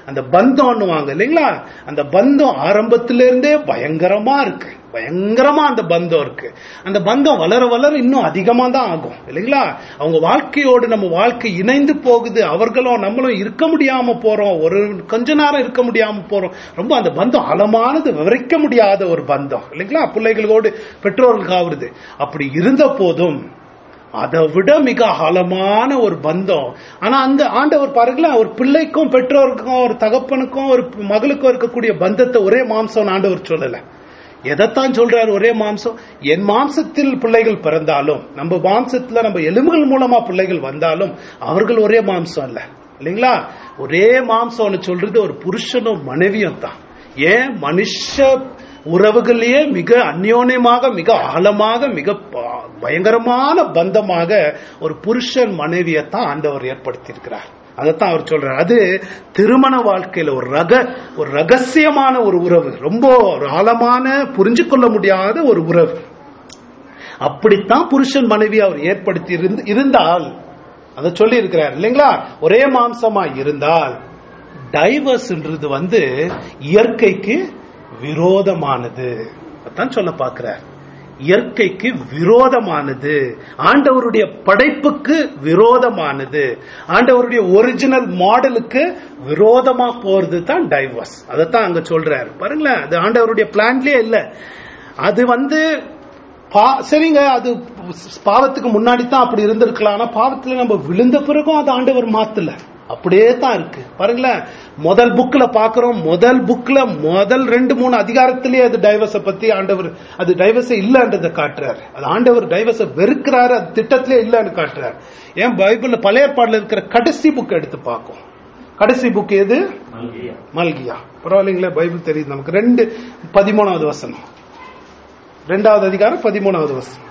அந்த பந்தம்னுவாங்க இல்லைங்களா அந்த பந்தம் ஆரம்பத்திலிருந்தே பயங்கரமா இருக்கு பயங்கரமா அந்த பந்தம் இருக்கு அந்த பந்தம் வளர வளர இன்னும் அதிகமா தான் ஆகும் இல்லைங்களா அவங்க வாழ்க்கையோடு நம்ம வாழ்க்கை இணைந்து போகுது அவர்களும் நம்மளும் இருக்க முடியாம போறோம் ஒரு கொஞ்ச நேரம் இருக்க முடியாம போறோம் ரொம்ப அந்த பந்தம் ஆழமானது விவரிக்க முடியாத ஒரு பந்தம் இல்லைங்களா பிள்ளைகளோடு பெற்றோர்களுக்கு ஆகுறது அப்படி இருந்த போதும் அதை விட மிக ஆழமான ஒரு பந்தம் ஆனா அந்த ஆண்டவர் பாருங்களேன் ஒரு பிள்ளைக்கும் பெற்றோருக்கும் ஒரு தகப்பனுக்கும் ஒரு மகளுக்கும் இருக்கக்கூடிய பந்தத்தை ஒரே மாம்சம் ஆண்டவர் சொல்லல எதைத்தான் சொல்றாரு ஒரே மாம்சம் என் மாம்சத்தில் பிள்ளைகள் பிறந்தாலும் நம்ம மாம்சத்துல நம்ம எலும்புகள் மூலமா பிள்ளைகள் வந்தாலும் அவர்கள் ஒரே மாம்சம் இல்ல இல்லைங்களா ஒரே மாம்சம்னு சொல்றது ஒரு புருஷனும் மனைவியும் தான் ஏன் மனுஷ உறவுகளிலேயே மிக அந்யோன்யமாக மிக ஆழமாக மிக ப- பயங்கரமான பந்தமாக ஒரு புருஷன் மனைவியத்தான் ஆண்டவர் ஏற்படுத்தியிருக்கிறார் அதைத்தான் அவர் சொல்றார் அது திருமண வாழ்க்கையில ஒரு ரக ஒரு ரகசியமான ஒரு உறவு ரொம்ப ஒரு ஆழமான புரிஞ்சு கொள்ள முடியாத ஒரு உறவு அப்படித்தான் புருஷன் மனைவி அவர் ஏற்படுத்தி இருந்து- இருந்தால் அதை சொல்லி இருக்கிறார் இல்லைங்களா ஒரே மாம்சமா இருந்தால் டைவர்ஸ்ன்றது வந்து இயற்கைக்கு விரோதமானது அதான் சொல்ல பார்க்கிறார் இயற்கைக்கு விரோதமானது ஆண்டவருடைய படைப்புக்கு விரோதமானது ஆண்டவருடைய ஒரிஜினல் மாடலுக்கு விரோதமா போறது தான் டைவர்ஸ் அதைத்தான் அங்க சொல்றாரு பாருங்களேன் அது ஆண்டவருடைய பிளான்லயே இல்ல அது வந்து பா- சரிங்க அது பாவத்துக்கு முன்னாடி தான் அப்படி இருந்திருக்கலாம் ஆனா பாவத்துல நம்ம விழுந்த பிறகும் அது ஆண்டவர் மாத்தல அப்படியே தான் இருக்கு பாருங்களேன் முதல் புக்ல பாக்குறோம் முதல் புக்ல முதல் ரெண்டு மூணு அதிகாரத்திலேயே அது டைவர்ஸ பத்தி ஆண்டவர் அது டைவர்ஸ் இல்லன்றதை காட்டுறாரு அது ஆண்டவர் டைவர்ஸ வெறுக்கிறாரு அது திட்டத்திலே இல்லன்னு காட்டுறாரு ஏன் பைபிள்ல பழைய ஏற்பாடுல இருக்கிற கடைசி புக் எடுத்து பார்க்கும் கடைசி புக் எது மல்கியா மல்கியா பரவாயில்லைங்களா பைபிள் தெரியுது நமக்கு ரெண்டு பதிமூணாவது வசனம் ரெண்டாவது அதிகாரம் பதிமூணாவது வசனம்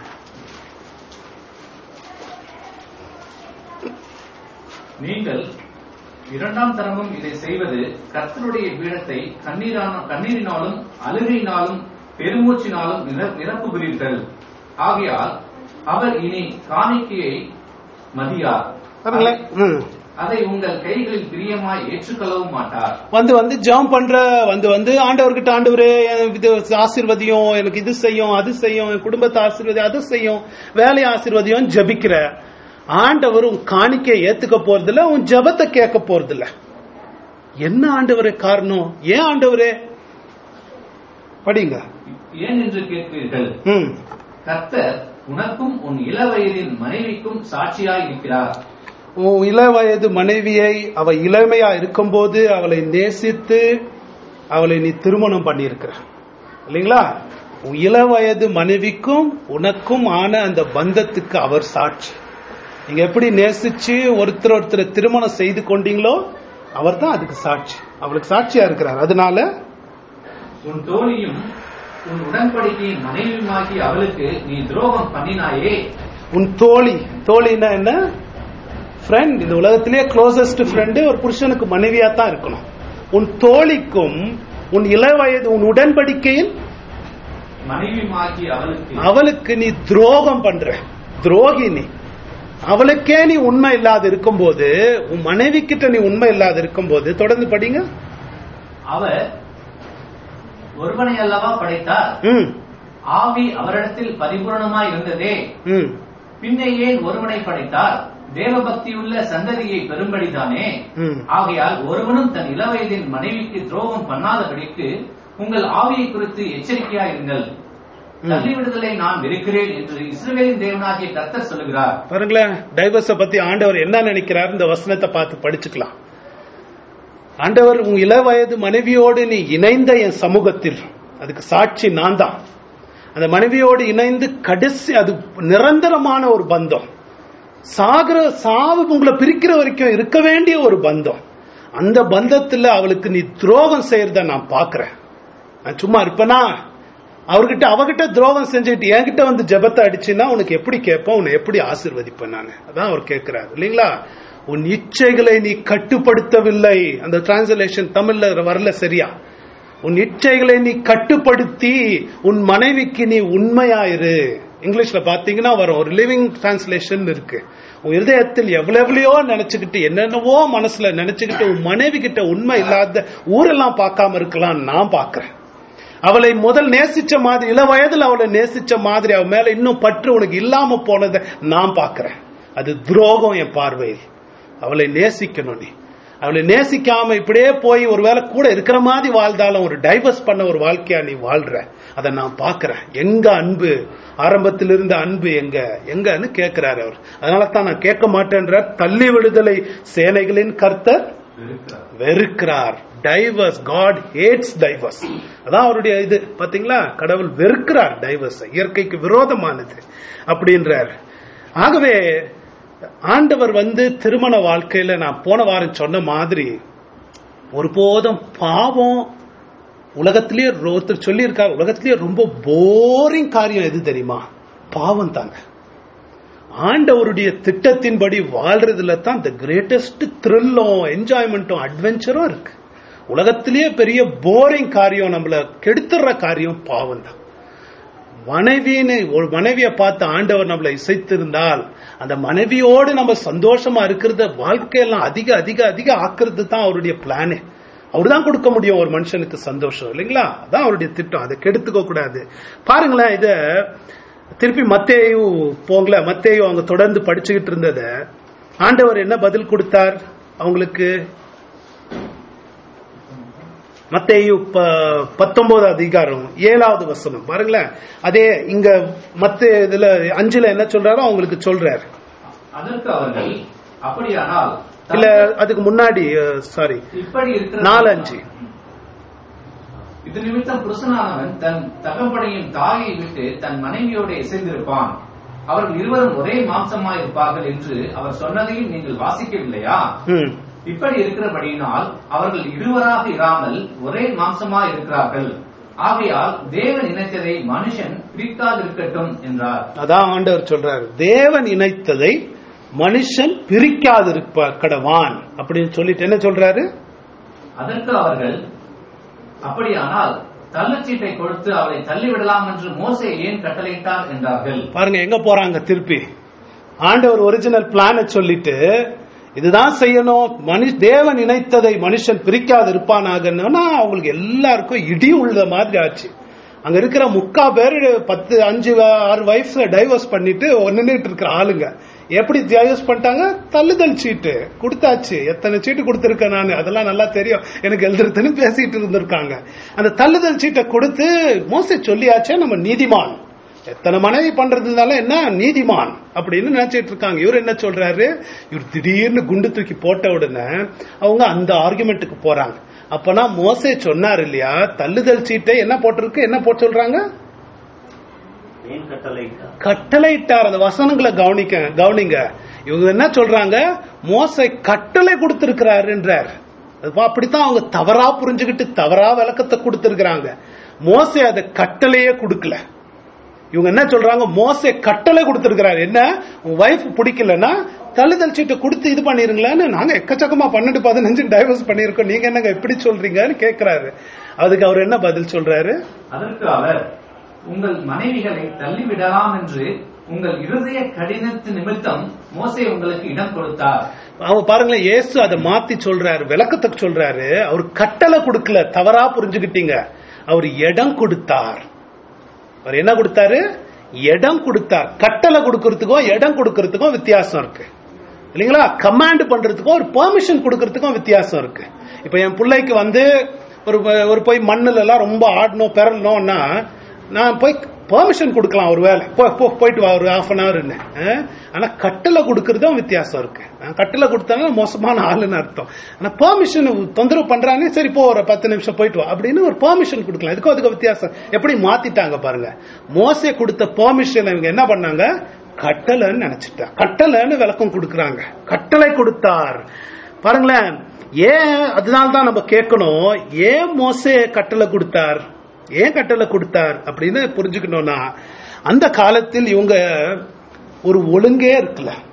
நீங்கள் இரண்டாம் தரமும் இதை செய்வது கர்த்தருடைய பீடத்தை கண்ணீரான கண்ணீரினாலும் அழுகையினாலும் பெருமூச்சினாலும் நிர- நிரப்புகிறீர்கள் ஆகையால் அவர் இனி காணிக்கையை மதியார் பாருங்களேன் ம். அதை உங்கள் கைகளில் பிரியமாய் ஏற்றுக்கொள்ளவும் மாட்டார் வந்து வந்து ஜெபம் பண்ற வந்து வந்து ஆண்டவர்கிட்ட ஆண்டவரே எனக்கு இது ஆசீர்வதியும் எனக்கு இது செய்யும் அது செய்யும் என் குடும்பத்தை ஆசீர்வதி அது செய்யும் வேலையை ஆசீர்வதியும் ஜபிக்கிற ஆண்டவர் உன் காணிக்கையை ஏத்துக்க போறதில்ல உன் ஜெபத்தை கேட்க போறதில்ல என்ன ஆண்டவரே காரணம் ஏன் ஆண்டவரே படிங்க ஏன் என்று கேட்கிறீர்கள் ம் கர்த்தர் உனக்கும் உன் இளவயதின் மனைவிக்கும் சாட்சியாய் இருக்கிறார் உன் இள வயது மனைவியை அவ இளமையா இருக்கும்போது அவளை நேசித்து அவளை நீ திருமணம் பண்ணியிருக்கிற இல்லைங்களா உன் இள வயது மனைவிக்கும் உனக்கும் ஆன அந்த பந்தத்துக்கு அவர் சாட்சி நீங்க எப்படி நேசிச்சு ஒருத்தர் ஒருத்தர் திருமணம் செய்து கொண்டீங்களோ அவர் தான் அதுக்கு சாட்சி அவளுக்கு சாட்சியா இருக்கிறார் அதனால உன் தோழியும் உன் உடன்படிக்கையின் மனைவியுமாகி அவளுக்கு நீ துரோகம் பண்ணினாயே உன் தோழி தோழின்னா என்ன ஃப்ரெண்ட் இந்த உலகத்திலேயே க்ளோசஸ்ட் ஃப்ரெண்டு ஒரு புருஷனுக்கு மனைவியா தான் இருக்கணும் உன் தோழிக்கும் உன் இளவயது உன் உடன்படிக்கையில் மனைவியுமாகி அவளுக்கு அவளுக்கு நீ துரோகம் பண்ற துரோகி நீ அவளுக்கே நீ உண்மை இல்லாத இருக்கும்போது உன் மனைவி கிட்ட நீ உண்மை இல்லாத இருக்கும்போது தொடர்ந்து படிங்க அவர் ஒருவனை அல்லவா படைத்தார் ம் ஆவி அவரிடத்தில் பரிபூரணமாய் இருந்ததே ம் பின்னே ஏன் ஒருவனை படைத்தார் தேவபக்தியுள்ள சந்ததியை பெரும்படிதானே ம் ஆகையால் ஒருவனும் தன் இளவயதின் மனைவிக்கு துரோகம் பண்ணாதபடிக்கு உங்கள் ஆவியை குறித்து எச்சரிக்கையாயிருங்கள் ம். தள்ளிவிடுதலை நான் வெறுக்கிறேன் என்று இஸ்ரவேலின் தேவனாகிய கர்த்தர் சொல்லுகிறார் பாருங்களேன் டைவர்ஸ பத்தி ஆண்டவர் என்ன நினைக்கிறார் இந்த வசனத்தை பார்த்து படிச்சுக்கலாம் ஆண்டவர் உன் இள வயது மனைவியோடு நீ இணைந்த என் சமூகத்தில் அதுக்கு சாட்சி நான் தான் அந்த மனைவியோடு இணைந்து கடைசி அது நிரந்தரமான ஒரு பந்தம் சாகிற சாவு உங்களை பிரிக்கிற வரைக்கும் இருக்க வேண்டிய ஒரு பந்தம் அந்த பந்தத்துல அவளுக்கு நீ துரோகம் செய்யறத நான் பாக்குறேன் நான் சும்மா இருப்பேனா அவர்கிட்ட அவகிட்ட துரோகம் செஞ்சுக்கிட்டு என்கிட்ட வந்து ஜெபத்தை அடிச்சுன்னா உனக்கு எப்படி கேட்பேன் உன்னை எப்படி ஆசீர்வதிப்பேன் நான் அதான் அவர் கேட்கிறார் இல்லைங்களா உன் இச்சைகளை நீ கட்டுப்படுத்தவில்லை அந்த டிரான்ஸ்லேஷன் தமிழ்ல வரல சரியா உன் இச்சைகளை நீ கட்டுப்படுத்தி உன் மனைவிக்கு நீ உண்மையாயிரு இங்கிலீஷ்ல பாத்தீங்கன்னா வரும் ஒரு லிவிங் டிரான்ஸ்லேஷன் இருக்கு உன் இருதயத்தில் எவ்வளவு எவ்வளையோ நினைச்சுக்கிட்டு என்னென்னவோ மனசுல நினைச்சுக்கிட்டு உன் மனைவி கிட்ட உண்மை இல்லாத ஊரெல்லாம் பார்க்காம இருக்கலாம் நான் பார்க்கிறேன் அவளை முதல் நேசிச்ச மாதிரி இள வயதுல அவளை நேசிச்ச மாதிரி அவ மேல இன்னும் பற்று உனக்கு இல்லாம போனதை நான் பார்க்கிறேன் அது துரோகம் என் பார்வையில் அவளை நேசிக்கணும் நீ அவளை நேசிக்காம இப்படியே போய் ஒருவேளை கூட இருக்கிற மாதிரி வாழ்ந்தாலும் ஒரு டைவர்ஸ் பண்ண ஒரு வாழ்க்கையா நீ வாழ்ற அதை நான் பார்க்கிறேன் எங்க அன்பு ஆரம்பத்தில் இருந்த அன்பு எங்க எங்கன்னு கேட்கிறாரு அவர் அதனால தான் நான் கேட்க மாட்டேன்ற தள்ளி விடுதலை சேனைகளின் கர்த்தர் இருக்கிறார். வெறுக்கிறார் டைவர்ஸ் காட் ஹேட்ஸ் டைவர்ஸ் அதான் அவருடைய இது பாத்தீங்களா கடவுள் வெறுக்கிறார் டைவர்ஸ் இயற்கைக்கு விரோதமானது அப்படின்றார் ஆகவே ஆண்டவர் வந்து திருமண வாழ்க்கையில நான் போன வாரம் சொன்ன மாதிரி ஒருபோதும் பாவம் உலகத்திலேயே ஒருத்தர் சொல்லியிருக்கார் உலகத்திலேயே ரொம்ப போரிங் காரியம் எது தெரியுமா பாவம் தாங்க ஆண்டவருடைய திட்டத்தின்படி வாழ்றதுல தான் த கிரேட்டஸ்ட் த்ரில்லும் என்ஜாய்மெண்ட்டும் அட்வென்ச்சரும் இருக்கு உலகத்திலேயே பெரிய போரிங் காரியம் நம்மள கெடுத்துற காரியம் பாவம் தான் மனைவின்னு ஒரு மனைவியை பார்த்து ஆண்டவர் நம்மளை இசைத்திருந்தால் அந்த மனைவியோடு நம்ம சந்தோஷமா இருக்கிறத வாழ்க்கையெல்லாம் அதிக அதிக அதிக ஆக்குறது தான் அவருடைய பிளானே அவர் தான் கொடுக்க முடியும் ஒரு மனுஷனுக்கு சந்தோஷம் இல்லைங்களா அதான் அவருடைய திட்டம் அதை கெடுத்துக்க கூடாது பாருங்களேன் இத திருப்பி மத்தேயு போங்களேன் மத்தேயு அவங்க தொடர்ந்து படிச்சுக்கிட்டு இருந்தத ஆண்டவர் என்ன பதில் கொடுத்தார் அவங்களுக்கு மத்தேயு ப- பத்தொன்பதாவது அதிகாரம் ஏழாவது வசனம் பாருங்களேன் அதே இங்க மத்த இதுல அஞ்சுல என்ன சொல்றாரோ அவங்களுக்கு சொல்றாரு அதற்கு அவர்கள் அப்படியானால் இல்ல அதுக்கு முன்னாடி சாரி இப்படி இருக்கிற நாலு அஞ்சு. இது நிமித்தம் புருஷனானவன் தன் தகப்பனையும் தாயை விட்டு தன் மனைவியோட இசைந்திருப்பான் அவர்கள் இருவரும் ஒரே மாம்சமாய் இருப்பார்கள் என்று அவர் சொன்னதையும் நீங்கள் வாசிக்கவில்லையா ம் இப்படி இருக்கிறபடியினால் அவர்கள் இருவராக இராமல் ஒரே மாம்சமாய் இருக்கிறார்கள் ஆகையால் தேவன் இணைத்ததை மனுஷன் பிரிக்காதிருக்கட்டும் என்றார் அதான் ஆண்டவர் சொல்றாரு தேவன் இணைத்ததை மனுஷன் பிரிக்காதிருப்ப கடவான் அப்படின்னு சொல்லிட்டு என்ன சொல்றாரு அதற்கு அவர்கள் அப்படியானால் தள்ளுச்சீட்டை கொடுத்து அவளை தள்ளிவிடலாம் என்று மோசே ஏன் கட்டளையிட்டார் என்றார்கள் பாருங்க எங்க போறாங்க திருப்பி ஆண்டவர் ஒரிஜினல் பிளான சொல்லிட்டு இதுதான் செய்யணும் மனு தேவன் இணைத்ததை மனுஷன் பிரிக்காது இருப்பானாகன்னா அவங்களுக்கு எல்லாருக்கும் இடி உள்ள மாதிரி ஆச்சு அங்க இருக்கிற முக்கா பேர் பத்து அஞ்சு ஆறு வயசுல டைவர்ஸ் பண்ணிட்டு நின்றுட்டு இருக்கிற ஆளுங்க எப்படி டைவர்ஸ் பண்ணிட்டாங்க தள்ளுதல் சீட்டு கொடுத்தாச்சு எத்தனை சீட்டு கொடுத்திருக்கேன் நான் அதெல்லாம் நல்லா தெரியும் எனக்கு எழுதுறதுன்னு பேசிட்டு இருந்திருக்காங்க அந்த தள்ளுதல் சீட்டை கொடுத்து மோச சொல்லியாச்சே நம்ம நீதிமான் எத்தனை மனைவி பண்றதுனால என்ன நீதிமான் அப்படின்னு நினைச்சிட்டு இருக்காங்க இவர் என்ன சொல்றாரு இவர் திடீர்னு குண்டு தூக்கி போட்ட உடனே அவங்க அந்த ஆர்குமெண்ட்டுக்கு போறாங்க அப்பனா மோசே சொன்னார் இல்லையா தள்ளுதல் சீட்டை என்ன போட்டிருக்கு என்ன போட்டு சொல்றாங்க ஏன் கட்டளையிட்டார் கட்டளையிட்டார் அந்த வசனங்களை கவனிக்க கவனிங்க இவங்க என்ன சொல்றாங்க மோசை கட்டளை கொடுத்திருக்கிறாருன்றார் அது அப்படித்தான் அவங்க தவறா புரிஞ்சுக்கிட்டு தவறா விளக்கத்தை கொடுத்திருக்கிறாங்க மோசே அதை கட்டளையே கொடுக்கல இவங்க என்ன சொல்றாங்க மோசே கட்டளை கொடுத்திருக்கிறாரு என்ன உன் வைஃப் பிடிக்கலன்னா தள்ளுதல் சீட்டை கொடுத்து இது பண்ணிருங்களேன்னு நாங்க எக்கச்சக்கமா பன்னெண்டு பதினஞ்சு டைவர்ஸ் பண்ணிருக்கோம் நீங்க என்னங்க எப்படி சொல்றீங்கன்னு கேக்குறாரு அதுக்கு அவர் என்ன பதில் சொல்றாரு அதற்கு அவர் உங்கள் மனைவிகளை தள்ளிவிடலாம் என்று உங்கள் இருதய கடினத்து நிமித்தம் மோசே உங்களுக்கு இடம் கொடுத்தார் அவங்க பாருங்களேன் இயேசு அதை மாத்தி சொல்றாரு விளக்கத்துக்கு சொல்றாரு அவர் கட்டளை கொடுக்கல தவறா புரிஞ்சுக்கிட்டீங்க அவர் இடம் கொடுத்தார் அவர் என்ன கொடுத்தாரு இடம் கொடுத்தார் கட்டளை கொடுக்கறதுக்கும் இடம் கொடுக்கறதுக்கும் வித்தியாசம் இருக்கு இல்லைங்களா கமாண்ட் பண்றதுக்கும் ஒரு பெர்மிஷன் கொடுக்கறதுக்கும் வித்தியாசம் இருக்கு இப்ப என் பிள்ளைக்கு வந்து ஒரு ஒரு போய் மண்ணுல எல்லாம் ரொம்ப ஆடணும் பெறணும்னா நான் போய் பெர்மிஷன் கொடுக்கலாம் ஒரு வேலை போ போ போயிட்டு வா ஒரு ஹாஃப் அன் ஹவர் ஆனா கட்டளை கொடுக்கறதும் வித்தியாசம் இருக்கு நான் கட்டளை கொடுத்தாலும் மோசமான ஆளுன்னு அர்த்தம் ஆனா பெர்மிஷன் தொந்தரவு பண்றானே சரி போ ஒரு பத்து நிமிஷம் போயிட்டு வா அப்படின்னு ஒரு பெர்மிஷன் கொடுக்கலாம் இதுக்கும் அதுக்கு வித்தியாசம் எப்படி மாத்திட்டாங்க பாருங்க மோசே கொடுத்த பெர்மிஷன் இவங்க என்ன பண்ணாங்க கட்டளைன்னு நினைச்சிட்டா கட்டளைன்னு விளக்கம் கொடுக்கறாங்க கட்டளை கொடுத்தார் பாருங்களேன் ஏன் அதனால தான் நம்ம கேட்கணும் ஏன் மோசே கட்டளை கொடுத்தார் ஏன் கட்டளை கொடுத்தார் அப்படின்னு புரிஞ்சுக்கணும்னா அந்த காலத்தில் இவங்க ஒரு ஒழுங்கே இருக்குல்ல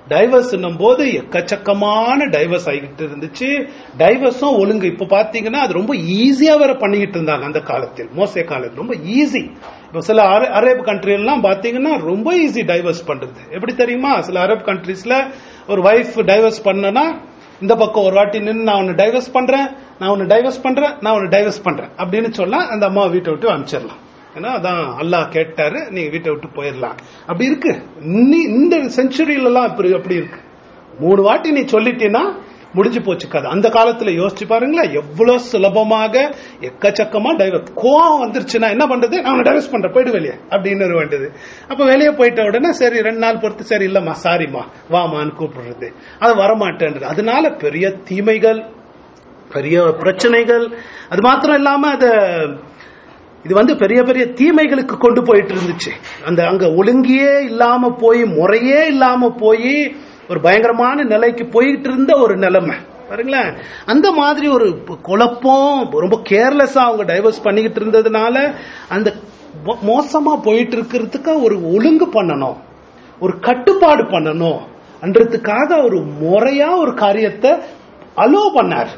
டைவர்ஸ் போது எக்கச்சக்கமான டைவர்ஸ் ஆகிட்டு இருந்துச்சு டைவர்ஸும் ஒழுங்கு இப்ப பாத்தீங்கன்னா அது ரொம்ப ஈஸியா வேற பண்ணிக்கிட்டு இருந்தாங்க அந்த காலத்தில் மோசே காலத்தில் ரொம்ப ஈஸி இப்போ சில அர- அரேப் கண்ட்ரி எல்லாம் பாத்தீங்கன்னா ரொம்ப ஈஸி டைவர்ஸ் பண்றது எப்படி தெரியுமா சில அரேப் கண்ட்ரீஸ்ல ஒரு வைஃப் டைவர்ஸ் பண்ணனா இந்த பக்கம் ஒரு வாட்டி நின்று நான் உன்னை டைவர்ஸ் பண்றேன் நான் உன்னை டைவர்ஸ் பண்றேன் நான் உன்னை டைவர்ஸ் பண்றேன் அப்படின்னு சொன்னா அந்த அம்மா வீட்டை விட்டு அனுப்பிச்சிடலாம் ஏன்னா அதான் அல்லாஹ் கேட்டாரு நீங்க வீட்டை விட்டு போயிடலாம் அப்படி இருக்கு இன்னி இந்த செஞ்சுரியில எல்லாம் இப்படி அப்படி இருக்கு மூணு வாட்டி நீ சொல்லிட்டீன்னா முடிஞ்சு போச்சு கதை அந்த காலத்துல யோசிச்சு பாருங்களேன் எவ்வளவு சுலபமாக எக்கச்சக்கமா டைவர்ஸ் கோவம் வந்துருச்சுன்னா என்ன பண்றது நான் டைவர்ஸ் பண்றேன் போயிடு வெளியே அப்படின்னு வேண்டியது அப்ப வெளியே போயிட்ட உடனே சரி ரெண்டு நாள் பொறுத்து சரி இல்லம்மா சாரிம்மா வாமான்னு கூப்பிடுறது அது வரமாட்டேன்றது அதனால பெரிய தீமைகள் பெரிய பிரச்சனைகள் அது மாத்திரம் இல்லாம அத இது வந்து பெரிய பெரிய தீமைகளுக்கு கொண்டு போயிட்டு இருந்துச்சு அந்த அங்க ஒழுங்கியே இல்லாம போய் முறையே இல்லாம போய் ஒரு பயங்கரமான நிலைக்கு போயிட்டு இருந்த ஒரு நிலைமை பாருங்களேன் அந்த மாதிரி ஒரு குழப்பம் ரொம்ப கேர்லெஸ்ஸா அவங்க டைவர்ஸ் பண்ணிக்கிட்டு இருந்ததுனால அந்த மோ- மோசமா போயிட்டு இருக்கிறதுக்கு ஒரு ஒழுங்கு பண்ணணும் ஒரு கட்டுப்பாடு பண்ணணும் அன்றதுக்காக ஒரு முறையா ஒரு காரியத்தை அலோ பண்ணார்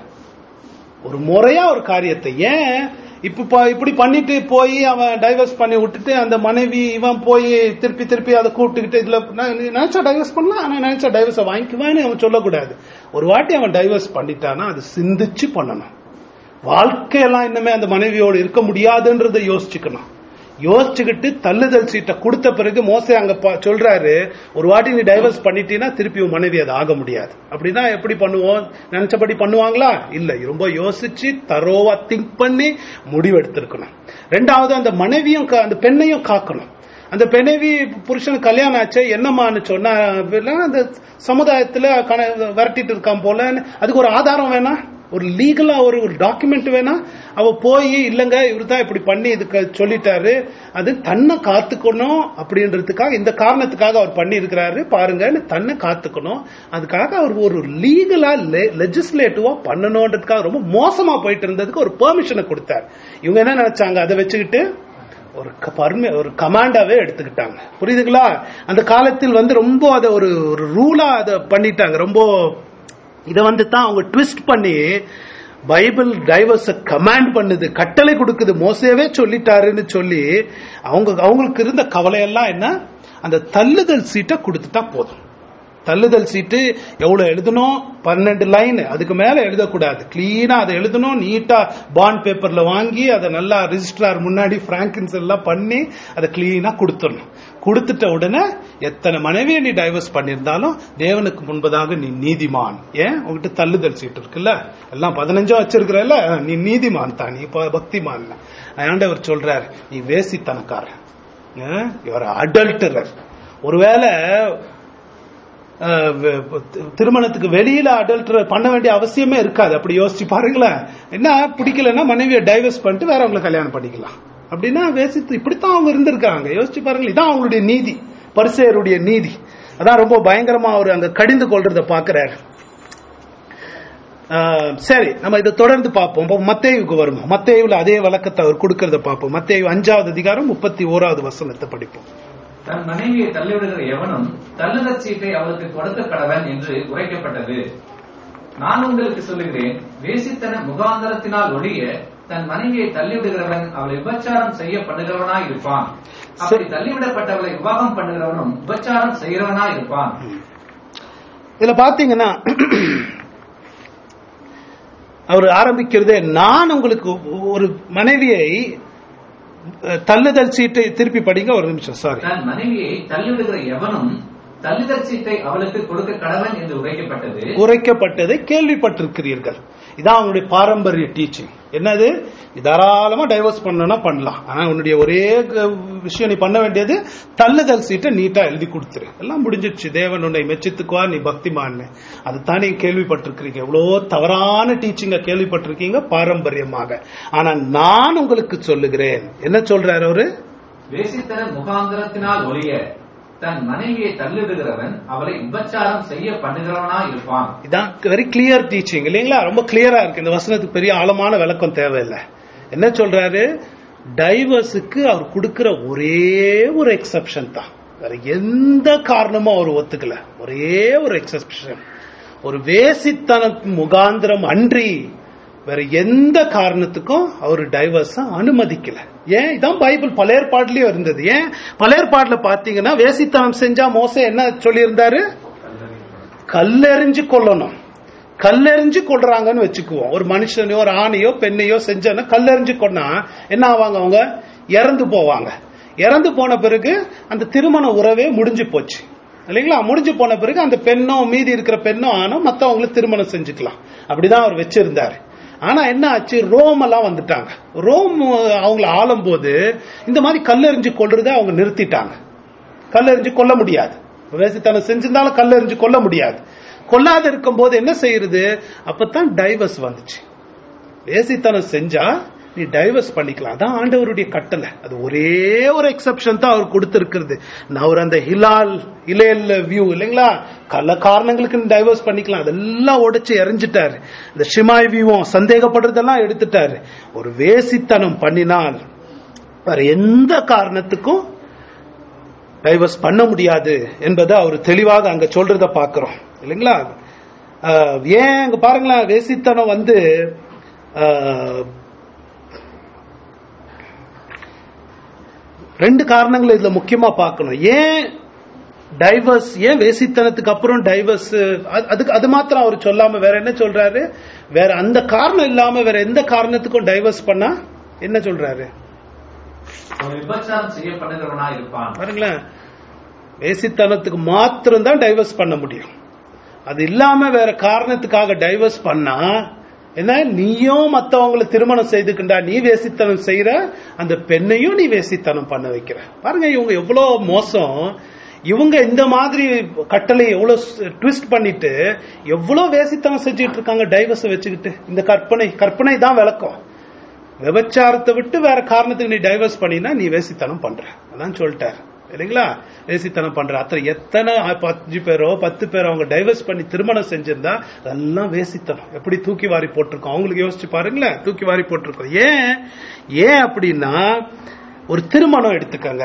ஒரு முறையா ஒரு காரியத்தை ஏன் இப்ப ப- இப்படி பண்ணிட்டு போய் அவன் டைவர்ஸ் பண்ணி விட்டுட்டு அந்த மனைவி இவன் போய் திருப்பி திருப்பி அதை கூப்பிட்டுக்கிட்டு இதுல நான் நினைச்சா டைவர்ஸ் பண்ணலாம் ஆனா நினைச்சா டைவர்ஸை வாங்கிக்குவான்னு அவன் சொல்லக்கூடாது ஒரு வாட்டி அவன் டைவர்ஸ் பண்ணிட்டானா அது சிந்திச்சு பண்ணணும் வாழ்க்கையெல்லாம் இன்னுமே அந்த மனைவியோடு இருக்க முடியாதுன்றதை யோசிச்சுக்கணும் யோசிச்சுக்கிட்டு தள்ளுதல் சீட்டை கொடுத்த பிறகு மோசே அங்க பா- சொல்றாரு ஒரு வாட்டி நீ டைவர்ஸ் பண்ணிட்டீன்னா திருப்பி உன் மனைவி அது ஆக முடியாது அப்படின்னா எப்படி பண்ணுவோம் நினைச்சபடி பண்ணுவாங்களா இல்ல ரொம்ப யோசிச்சு தரோவா திங்க் பண்ணி முடிவு எடுத்திருக்கணும் ரெண்டாவது அந்த மனைவியும் கா- அந்த பெண்ணையும் காக்கணும் அந்த பெண்ணைவி புருஷனுக்கு கல்யாணம் ஆச்சு என்னம்மான்னு சொன்னா அப்படின்னா அந்த சமுதாயத்துல கண- விரட்டிட்டு இருக்கான் போல அதுக்கு ஒரு ஆதாரம் வேணா ஒரு லீகலா ஒரு ஒரு டாக்குமெண்ட் வேணா அவ போய் இல்லங்க இவர் தான் இப்படி பண்ணி இதுக்கு சொல்லிட்டாரு அது தன்னை காத்துக்கணும் அப்படின்றதுக்காக இந்த காரணத்துக்காக அவர் பண்ணி இருக்கிறாரு பாருங்கன்னு தன்னை காத்துக்கணும் அதுக்காக அவர் ஒரு லீகலா லெஜிஸ்லேட்டிவா பண்ணணுன்றதுக்காக ரொம்ப மோசமா போயிட்டு இருந்ததுக்கு ஒரு பெர்மிஷனை கொடுத்தார் இவங்க என்ன நினைச்சாங்க அதை வச்சுக்கிட்டு ஒரு க- பர்மி- ஒரு கமாண்டாவே எடுத்துக்கிட்டாங்க புரியுதுங்களா அந்த காலத்தில் வந்து ரொம்ப அதை ஒரு ஒரு ரூலா அதை பண்ணிட்டாங்க ரொம்ப இதை வந்து தான் அவங்க ட்விஸ்ட் பண்ணி பைபிள் டைவர்ஸ கமாண்ட் பண்ணுது கட்டளை கொடுக்குது மோசேவே சொல்லிட்டாருன்னு சொல்லி அவங்க அவங்களுக்கு இருந்த கவலையெல்லாம் என்ன அந்த தள்ளுதல் சீட்டை கொடுத்துட்டா போதும் தள்ளுதல் சீட்டு எவ்வளவு எழுதணும் பன்னெண்டு லைன் அதுக்கு மேல எழுதக்கூடாது கிளீனா அதை எழுதணும் நீட்டா பாண்ட் பேப்பர்ல வாங்கி அதை நல்லா ரிஜிஸ்ட்ரார் முன்னாடி பிராங்கின்ஸ் எல்லாம் பண்ணி அதை கிளீனா கொடுத்துடணும் கொடுத்துட்ட உடனே எத்தனை மனைவியை நீ டைவர்ஸ் பண்ணியிருந்தாலும் தேவனுக்கு முன்பதாக நீ நீதிமான் ஏன் உங்ககிட்ட தள்ளுதல் சீட்டு இருக்குல்ல எல்லாம் பதினஞ்சா வச்சிருக்கிறல்ல நீ நீதிமான் தான் நீ ப- பக்திமான் இல்ல. ஆண்டவர் சொல்றார் நீ வேசித்தனக்காரன் இவர் அடல்டரர் ஒருவேளை அஹ், வ- திருமணத்துக்கு வெளியில அடல்ட் பண்ண வேண்டிய அவசியமே இருக்காது அப்படி யோசிச்சு பாருங்களேன் என்ன பிடிக்கலன்னா மனைவியை டைவர்ஸ் பண்ணிட்டு வேற அவங்களை கல்யாணம் பண்ணிக்கலாம் அப்படின்னா வேசித்து இப்படித்தான் அவங்க இருந்திருக்காங்க யோசிச்சு பாருங்களேன் இதான் அவங்களுடைய நீதி பரிசேயருடைய நீதி அதான் ரொம்ப பயங்கரமா அவர் அங்க கடிந்து கொள்றத பாக்குறாரு ஆஹ், சரி நம்ம இதை தொடர்ந்து பார்ப்போம் இப்போ மத்தேயுக்கு வருவோம் மத்தேயுல அதே வழக்கத்தை அவர் கொடுக்கறத பார்ப்போம் மத்தேயு அஞ்சாவது அதிகாரம் முப்பத்தி ஓராவது வசனத்தை படிப்போம் தன் மனைவியை தள்ளிவிடுகிற எவனும் தள்ளுதற் சீட்டை அவளுக்கு கொடுக்க கடவன் என்று உரைக்கப்பட்டது நான் உங்களுக்கு சொல்லுகிறேன் வேசித்தன முகாந்தரத்தினால் ஒழிய தன் மனைவியை தள்ளிவிடுகிறவன் அவளை விபச்சாரம் செய்யப்படுகிறவனாய் இருப்பான் அப்படி தள்ளிவிடப்பட்டவளை விவாகம் பண்ணுகிறவனும் விபச்சாரம் செய்கிறவனாய் இருப்பான் இதுல பாத்தீங்கன்னா அவர் ஆரம்பிக்கிறதே நான் உங்களுக்கு ஒரு மனைவியை அஹ், தள்ளுதல் சீட்டை திருப்பி படிங்க ஒரு நிமிஷம் சாரி தன் மனைவியை தள்ளிவிடுகிற எவனும் தள்ளுதற் சீட்டை அவளுக்கு கொடுக்க கடவன் என்று உரைக்கப்பட்டது உரைக்கப்பட்டதை கேள்விப்பட்டிருக்கிறீர்கள் இதான் அவங்களுடைய பாரம்பரிய டீச்சிங் என்னது நீ தாராளமா டைவர்ஸ் பண்ணணும்னா பண்ணலாம் ஆனா உன்னுடைய ஒரே க- விஷயம் நீ பண்ண வேண்டியது தள்ளுதல் சீட்டை நீட்டா எழுதி கொடுத்துரு எல்லாம் முடிஞ்சிடுச்சு தேவன் உன்னை மெச்சித்துக்குவா நீ பக்திமான்னு அதுதான் நீங்க கேள்விப்பட்டிருக்கிறீங்க எவ்வளவோ தவறான டீச்சிங்க கேள்விப்பட்டிருக்கீங்க பாரம்பரியமாக ஆனா நான் உங்களுக்கு சொல்லுகிறேன் என்ன சொல்றாரு அவரு வேசித்தன முகாந்தரத்தினால் ஒழிய தன் மனைவியை தள்ளிவிடுகிறவன் அவளை விபச்சாரம் செய்ய பண்ணுகிறவனாய் இருப்பான் இதான் வெரி கிளியர் டீச்சிங் இல்லைங்களா ரொம்ப கிளியரா இருக்கு இந்த வசனத்துக்கு பெரிய ஆழமான விளக்கம் தேவையில்லை என்ன சொல்றாரு டைவர்ஸுக்கு அவர் கொடுக்கிற ஒரே ஒரு எக்ஸெப்ஷன் தான் வேற எந்த காரணமும் அவர் ஒத்துக்கல ஒரே ஒரு எக்ஸப்ஷன் ஒரு வேசித்தனத்தின் முகாந்திரம் அன்றி வேற எந்த காரணத்துக்கும் அவர் டைவர்ஸ அனுமதிக்கல ஏன் இதான் பைபிள் பழைய ஏற்பாடுலயும் இருந்தது ஏன் பழைய ஏற்பாடுல பாத்தீங்கன்னா வேசித்தனம் செஞ்சா மோச என்ன சொல்லியிருந்தாரு கல்லெறிஞ்சு கொல்லணும் கல்லெறிஞ்சு கொள்றாங்கன்னு வச்சுக்குவோம் ஒரு மனுஷனையோ ஒரு ஆணையோ பெண்ணையோ செஞ்சோன்னா கல்லெறிஞ்சு கொன்னா என்ன ஆவாங்க அவங்க இறந்து போவாங்க இறந்து போன பிறகு அந்த திருமண உறவே முடிஞ்சு போச்சு இல்லைங்களா முடிஞ்சு போன பிறகு அந்த பெண்ணும் மீதி இருக்கிற பெண்ணும் ஆணும் மத்தவங்களை திருமணம் செஞ்சுக்கலாம் அப்படிதான் அவர் வச்சிருந்தாரு ஆனா என்ன ஆச்சு ரோம் எல்லாம் வந்துட்டாங்க ரோம் அவங்கள ஆளும்போது இந்த மாதிரி கல்லெறிஞ்சு கொள்றதை அவங்க நிறுத்திட்டாங்க கல்லெறிஞ்சு கொல்ல முடியாது வேசித்தனம் செஞ்சிருந்தாலும் கல்லெறிஞ்சு கொல்ல முடியாது கொல்லாத இருக்கும்போது என்ன செய்யறது அப்பதான் டைவர்ஸ் வந்துச்சு வேசித்தனம் செஞ்சா நீ டைவர்ஸ் பண்ணிக்கலாம் அதான் ஆண்டவருடைய கட்டளை அது ஒரே ஒரு எக்ஸப்ஷன் தான் அவர் கொடுத்திருக்கிறது நான் அவர் அந்த ஹிலால் இலேல் வியூ இல்லைங்களா கள்ள காரணங்களுக்கு டைவர்ஸ் பண்ணிக்கலாம் அதெல்லாம் உடைச்சு எறிஞ்சிட்டாரு இந்த ஷிமாய் வியூவும் சந்தேகப்படுறதெல்லாம் எடுத்துட்டாரு ஒரு வேசித்தனம் பண்ணினால் வேற எந்த காரணத்துக்கும் டைவர்ஸ் பண்ண முடியாது என்பதை அவர் தெளிவாக அங்க சொல்றத பாக்குறோம் இல்லைங்களா ஆஹ் ஏன் அங்க பாருங்களேன் வேசித்தனம் வந்து ஆஹ் ரெண்டு காரணங்கள் இதுல முக்கியமா பார்க்கணும் ஏன் டைவர்ஸ் ஏன் வேசித்தனத்துக்கு அப்புறம் டைவர்ஸ் அதுக்கு அது மாத்திரம் அவர் சொல்லாம வேற என்ன சொல்றாரு வேற அந்த காரணம் இல்லாம வேற எந்த காரணத்துக்கும் டைவர்ஸ் பண்ணா என்ன சொல்றாரு அவன் விபச்சாரம் செய்யப்படுகிறவனா இருப்பான் பாருங்களேன் வேசித்தனத்துக்கு மாத்திரம் தான் டைவர்ஸ் பண்ண முடியும் அது இல்லாம வேற காரணத்துக்காக டைவர்ஸ் பண்ணா என்ன நீயும் மத்தவங்களை திருமணம் செய்துக்கிண்டா நீ வேசித்தனம் செய்யற அந்த பெண்ணையும் நீ வேசித்தனம் பண்ண வைக்கிற பாருங்க இவங்க எவ்வளவு மோசம் இவங்க இந்த மாதிரி கட்டளை எவ்வளவு ட்விஸ்ட் பண்ணிட்டு எவ்வளவு வேசித்தனம் செஞ்சுட்டு இருக்காங்க டைவர்ஸ் வச்சுக்கிட்டு இந்த கற்பனை கற்பனை தான் விளக்கம் விபச்சாரத்தை விட்டு வேற காரணத்துக்கு நீ டைவர்ஸ் பண்ணினா நீ வேசித்தனம் பண்ற அதான் சொல்லிட்டாரு இல்லைங்களா வேசித்தனம் பண்ற அத்தனை எத்தனை அஞ்சு பேரோ பத்து பேரோ அவங்க டைவர்ஸ் பண்ணி திருமணம் செஞ்சிருந்தா அதெல்லாம் வேசித்தனம் எப்படி தூக்கி வாரி போட்டிருக்கோம் அவங்களுக்கு யோசிச்சு பாருங்களேன் தூக்கி வாரி போட்டிருக்கோம் ஏன் ஏன் அப்படின்னா ஒரு திருமணம் எடுத்துக்கங்க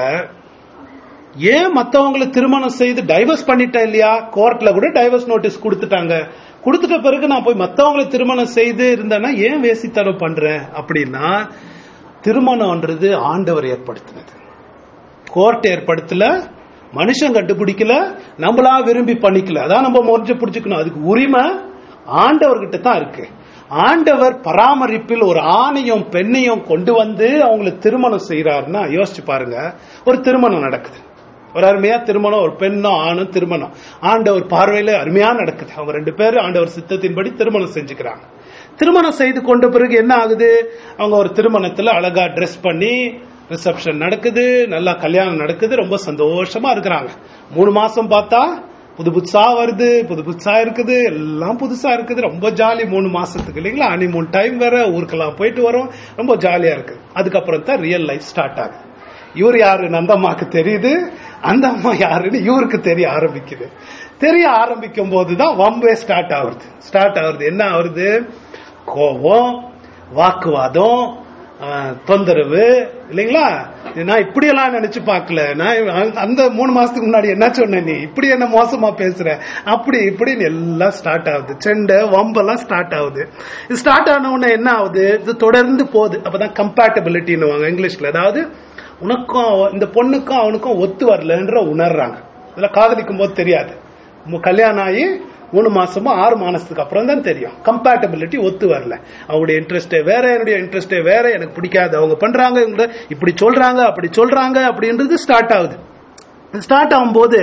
ஏன் மத்தவங்களை திருமணம் செய்து டைவர்ஸ் பண்ணிட்டேன் இல்லையா கோர்ட்ல கூட டைவர்ஸ் நோட்டீஸ் கொடுத்துட்டாங்க கொடுத்துட்ட பிறகு நான் போய் மத்தவங்களை திருமணம் செய்து இருந்தேன்னா ஏன் வேசித்தனம் பண்றேன் அப்படின்னா திருமணம்ன்றது ஆண்டவர் ஏற்படுத்தினது கோர்ட் ஏற்படுத்தல மனுஷன் கண்டுபிடிக்கல நம்மளா விரும்பி பண்ணிக்கல அதான் நம்ம முறைஞ்சு பிடிச்சுக்கணும் அதுக்கு உரிமை ஆண்டவர்கிட்ட தான் இருக்கு ஆண்டவர் பராமரிப்பில் ஒரு ஆணையும் பெண்ணையும் கொண்டு வந்து அவங்களை திருமணம் செய்யறாருன்னா யோசிச்சு பாருங்க ஒரு திருமணம் நடக்குது ஒரு அருமையா திருமணம் ஒரு பெண்ணும் ஆணும் திருமணம் ஆண்டவர் பார்வையில அருமையா நடக்குது அவங்க ரெண்டு பேரும் ஆண்டவர் சித்தத்தின்படி திருமணம் செஞ்சுக்கிறாங்க திருமணம் செய்து கொண்ட பிறகு என்ன ஆகுது அவங்க ஒரு திருமணத்துல அழகா ட்ரெஸ் பண்ணி ரிசப்ஷன் நடக்குது நல்லா கல்யாணம் நடக்குது ரொம்ப சந்தோஷமா இருக்கிறாங்க மூணு மாசம் பார்த்தா புது புதுசா வருது புது புதுசா இருக்குது எல்லாம் புதுசா இருக்குது ரொம்ப ஜாலி மூணு மாசத்துக்கு இல்லைங்களா அனி மூணு டைம் வேற ஊருக்கெல்லாம் போயிட்டு வரோம் ரொம்ப ஜாலியா இருக்கு அதுக்கப்புறம் தான் ரியல் லைஃப் ஸ்டார்ட் ஆகுது இவர் யாருன்னு அந்த அம்மாக்கு தெரியுது அந்த அம்மா யாருன்னு இவருக்கு தெரிய ஆரம்பிக்குது தெரிய ஆரம்பிக்கும் போதுதான் வம்பே ஸ்டார்ட் ஆகுது ஸ்டார்ட் ஆகுது என்ன ஆகுது கோபம் வாக்குவாதம் ஆஹ், தொந்தரவு இல்லைங்களா நான் இப்படி எல்லாம் நினைச்சு பார்க்கல நான் அந்த மூணு மாசத்துக்கு முன்னாடி என்ன சொன்ன நீ இப்படி என்ன மோசமா பேசுற அப்படி இப்படின்னு எல்லாம் ஸ்டார்ட் ஆகுது செண்டை வம்பெல்லாம் ஸ்டார்ட் ஆகுது இது ஸ்டார்ட் ஆன உடனே என்ன ஆகுது இது தொடர்ந்து போகுது அப்பதான் கம்பேட்டபிலிட்டின்னு இங்கிலீஷ்ல அதாவது உனக்கும் அவ- இந்த பொண்ணுக்கும் அவனுக்கும் ஒத்து வரலன்ற உணர்றாங்க இதெல்லாம் காதலிக்கும் போது தெரியாது மு- கல்யாணம் ஆகி மூணு மாசமோ ஆறு மாசத்துக்கு அப்புறம் தான் தெரியும் கம்பேட்டபிலிட்டி ஒத்து வரல அவங்களுடைய இன்ட்ரெஸ்டே வேற என்னுடைய இன்ட்ரெஸ்டே வேற எனக்கு பிடிக்காது அவங்க பண்றாங்க இவங்க இப்படி சொல்றாங்க அப்படி சொல்றாங்க அப்படின்றது ஸ்டார்ட் ஆகுது ஸ்டார்ட் ஆகும்போது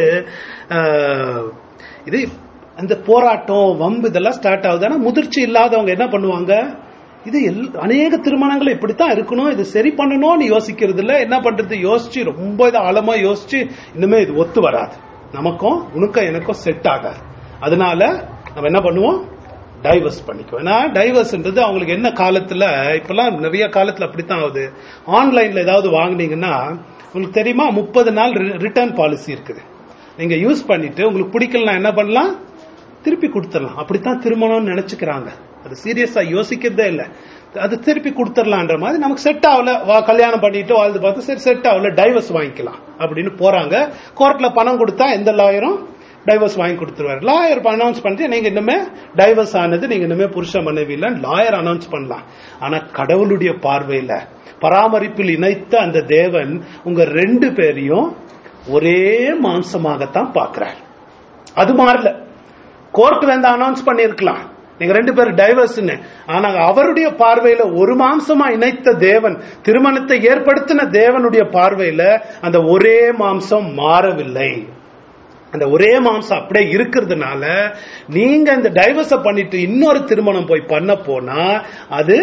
ஆஹ், இது அந்த போராட்டம் வம்பு இதெல்லாம் ஸ்டார்ட் ஆகுது ஆனா முதிர்ச்சி இல்லாதவங்க என்ன பண்ணுவாங்க இது எல் அநேக திருமணங்கள் இப்படித்தான் இருக்கணும் இது சரி பண்ணணும்னு யோசிக்கிறது இல்ல என்ன பண்றது யோசிச்சு ரொம்ப இது ஆழமா யோசிச்சு இன்னுமே இது ஒத்து வராது நமக்கும் உனக்கும் எனக்கும் செட் ஆகாது அதனால நம்ம என்ன பண்ணுவோம் டைவர்ஸ் பண்ணிக்குவோம் ஏன்னா டைவர்ஸ்ன்றது அவங்களுக்கு என்ன காலத்துல இப்பெல்லாம் நிறைய காலத்துல அப்படித்தான் ஆகுது ஆன்லைன்ல ஏதாவது வாங்குனீங்கன்னா உங்களுக்கு தெரியுமா முப்பது நாள் ரிட்டர்ன் பாலிசி இருக்குது நீங்க யூஸ் பண்ணிட்டு உங்களுக்கு பிடிக்கலனா என்ன பண்ணலாம் திருப்பி கொடுத்துடலாம் அப்படித்தான் திருமணம்னு நினைச்சுக்கிறாங்க அது சீரியஸா யோசிக்கிறதே இல்ல அது திருப்பி கொடுத்துடலான்ற மாதிரி நமக்கு செட் ஆகல வா கல்யாணம் பண்ணிட்டு வாழ்ந்து பார்த்து சரி செட் ஆகல டைவர்ஸ் வாங்கிக்கலாம் அப்படின்னு போறாங்க கோர்ட்ல பணம் கொடுத்தா எந்த லாயரும் டைவர்ஸ் வாங்கி கொடுத்துருவாரு லாயர் அனௌன்ஸ் பண்ணிட்டு நீங்க இன்னுமே டைவர்ஸ் ஆனது நீங்க இன்னுமே புருஷ மனைவி இல்ல லாயர் அனௌன்ஸ் பண்ணலாம் ஆனா கடவுளுடைய பார்வையில பராமரிப்பில் இணைத்த அந்த தேவன் உங்க ரெண்டு பேரையும் ஒரே மாம்சமாகத்தான் பார்க்கிறார் அது மாறல கோர்ட் வந்து அனௌன்ஸ் பண்ணிருக்கலாம் நீங்க ரெண்டு பேரும் டைவர்ஸ்னு ஆனா அவருடைய பார்வையில ஒரு மாம்சமா இணைத்த தேவன் திருமணத்தை ஏற்படுத்தின தேவனுடைய பார்வையில அந்த ஒரே மாம்சம் மாறவில்லை அந்த ஒரே மாம்சம் அப்படியே இருக்கிறதுனால நீங்க இந்த டைவர்ஸ பண்ணிட்டு இன்னொரு திருமணம் போய் பண்ண போனா அது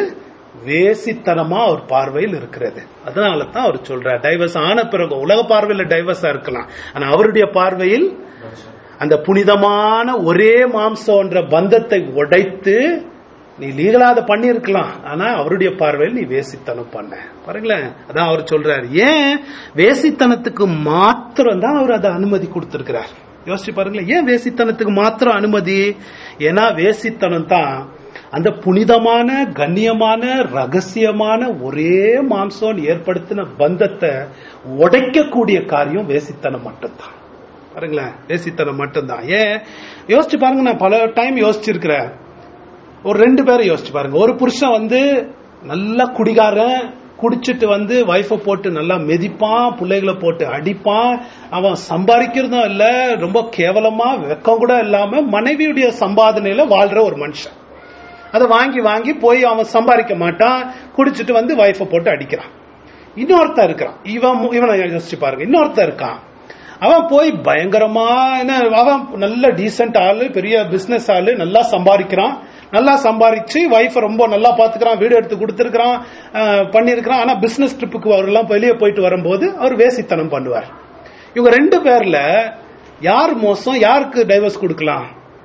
வேசித்தனமா அவர் பார்வையில் இருக்கிறது அதனால தான் அவர் சொல்றார் டைவர்ஸ் ஆன பிறகு உலக பார்வையில டைவர்ஸா இருக்கலாம் ஆனா அவருடைய பார்வையில் அந்த புனிதமான ஒரே மாம்சம்ன்ற பந்தத்தை உடைத்து நீ லீகலா அதை பண்ணியிருக்கலாம் ஆனா அவருடைய பார்வையில் நீ வேசித்தனம் பண்ண பாருங்களேன் அதான் அவர் சொல்றாரு ஏன் வேசித்தனத்துக்கு மாத்திரம் தான் அவர் அதை அனுமதி கொடுத்திருக்கிறார் யோசிச்சு பாருங்களேன் ஏன் வேசித்தனத்துக்கு மாத்திரம் அனுமதி ஏன்னா வேசித்தனம் தான் அந்த புனிதமான கண்ணியமான ரகசியமான ஒரே மாம்சம் ஏற்படுத்தின பந்தத்தை உடைக்கக்கூடிய காரியம் வேசித்தனம் மட்டும்தான் பாருங்களேன் வேசித்தனம் மட்டும்தான் ஏன் யோசிச்சு பாருங்க நான் பல டைம் யோசிச்சிருக்கிறேன் ஒரு ரெண்டு பேரை யோசிச்சு பாருங்க ஒரு புருஷன் வந்து நல்லா குடிகாரன் குடிச்சிட்டு வந்து வைஃபை போட்டு நல்லா மெதிப்பான் பிள்ளைகளை போட்டு அடிப்பான் அவன் சம்பாதிக்கிறதும் இல்ல ரொம்ப கேவலமா வெக்கம் கூட இல்லாம மனைவியுடைய சம்பாதனையில வாழ்ற ஒரு மனுஷன் அதை வாங்கி வாங்கி போய் அவன் சம்பாதிக்க மாட்டான் குடிச்சிட்டு வந்து வைஃபை போட்டு அடிக்கிறான் இன்னொருத்தன் இருக்கிறான் இவன் இவனை யோசிச்சு பாருங்க இன்னொருத்தன் இருக்கான் அவன் போய் பயங்கரமா என்ன அவன் நல்ல டீசென்ட் ஆளு பெரிய பிசினஸ் ஆளு நல்லா சம்பாதிக்கிறான் நல்லா சம்பாதிச்சு வைஃப் ரொம்ப நல்லா பாத்துக்கிறான் வீடு எடுத்து கொடுத்துருக்கான் பண்ணிருக்கிறான் ஆனா பிசினஸ் ட்ரிப்புக்கு அவரெல்லாம் வெளியே போயிட்டு வரும்போது அவர் வேசித்தனம் பண்ணுவார் இவங்க ரெண்டு பேர்ல யார் மோசம் யாருக்கு டைவர்ஸ் கொடுக்கலாம்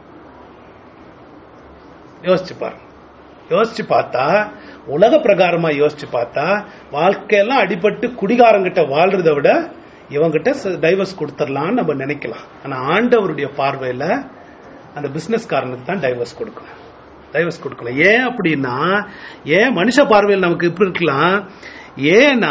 யோசிச்சு பாருங்க யோசிச்சு பார்த்தா உலக பிரகாரமா யோசிச்சு பார்த்தா வாழ்க்கையெல்லாம் அடிபட்டு குடிகாரங்கிட்ட வாழ்றத விட இவங்கிட்ட டைவர்ஸ் கொடுத்துடலாம்னு நம்ம நினைக்கலாம் ஆனா ஆண்டவருடைய பார்வையில அந்த பிசினஸ் காரனுக்கு தான் டைவர்ஸ் கொடுக்கணும் டைவர்ஸ் கொடுக்கணும் ஏன் அப்படின்னா ஏன் மனுஷ பார்வையில் நமக்கு இப்படி இருக்கலாம் ஏன்னா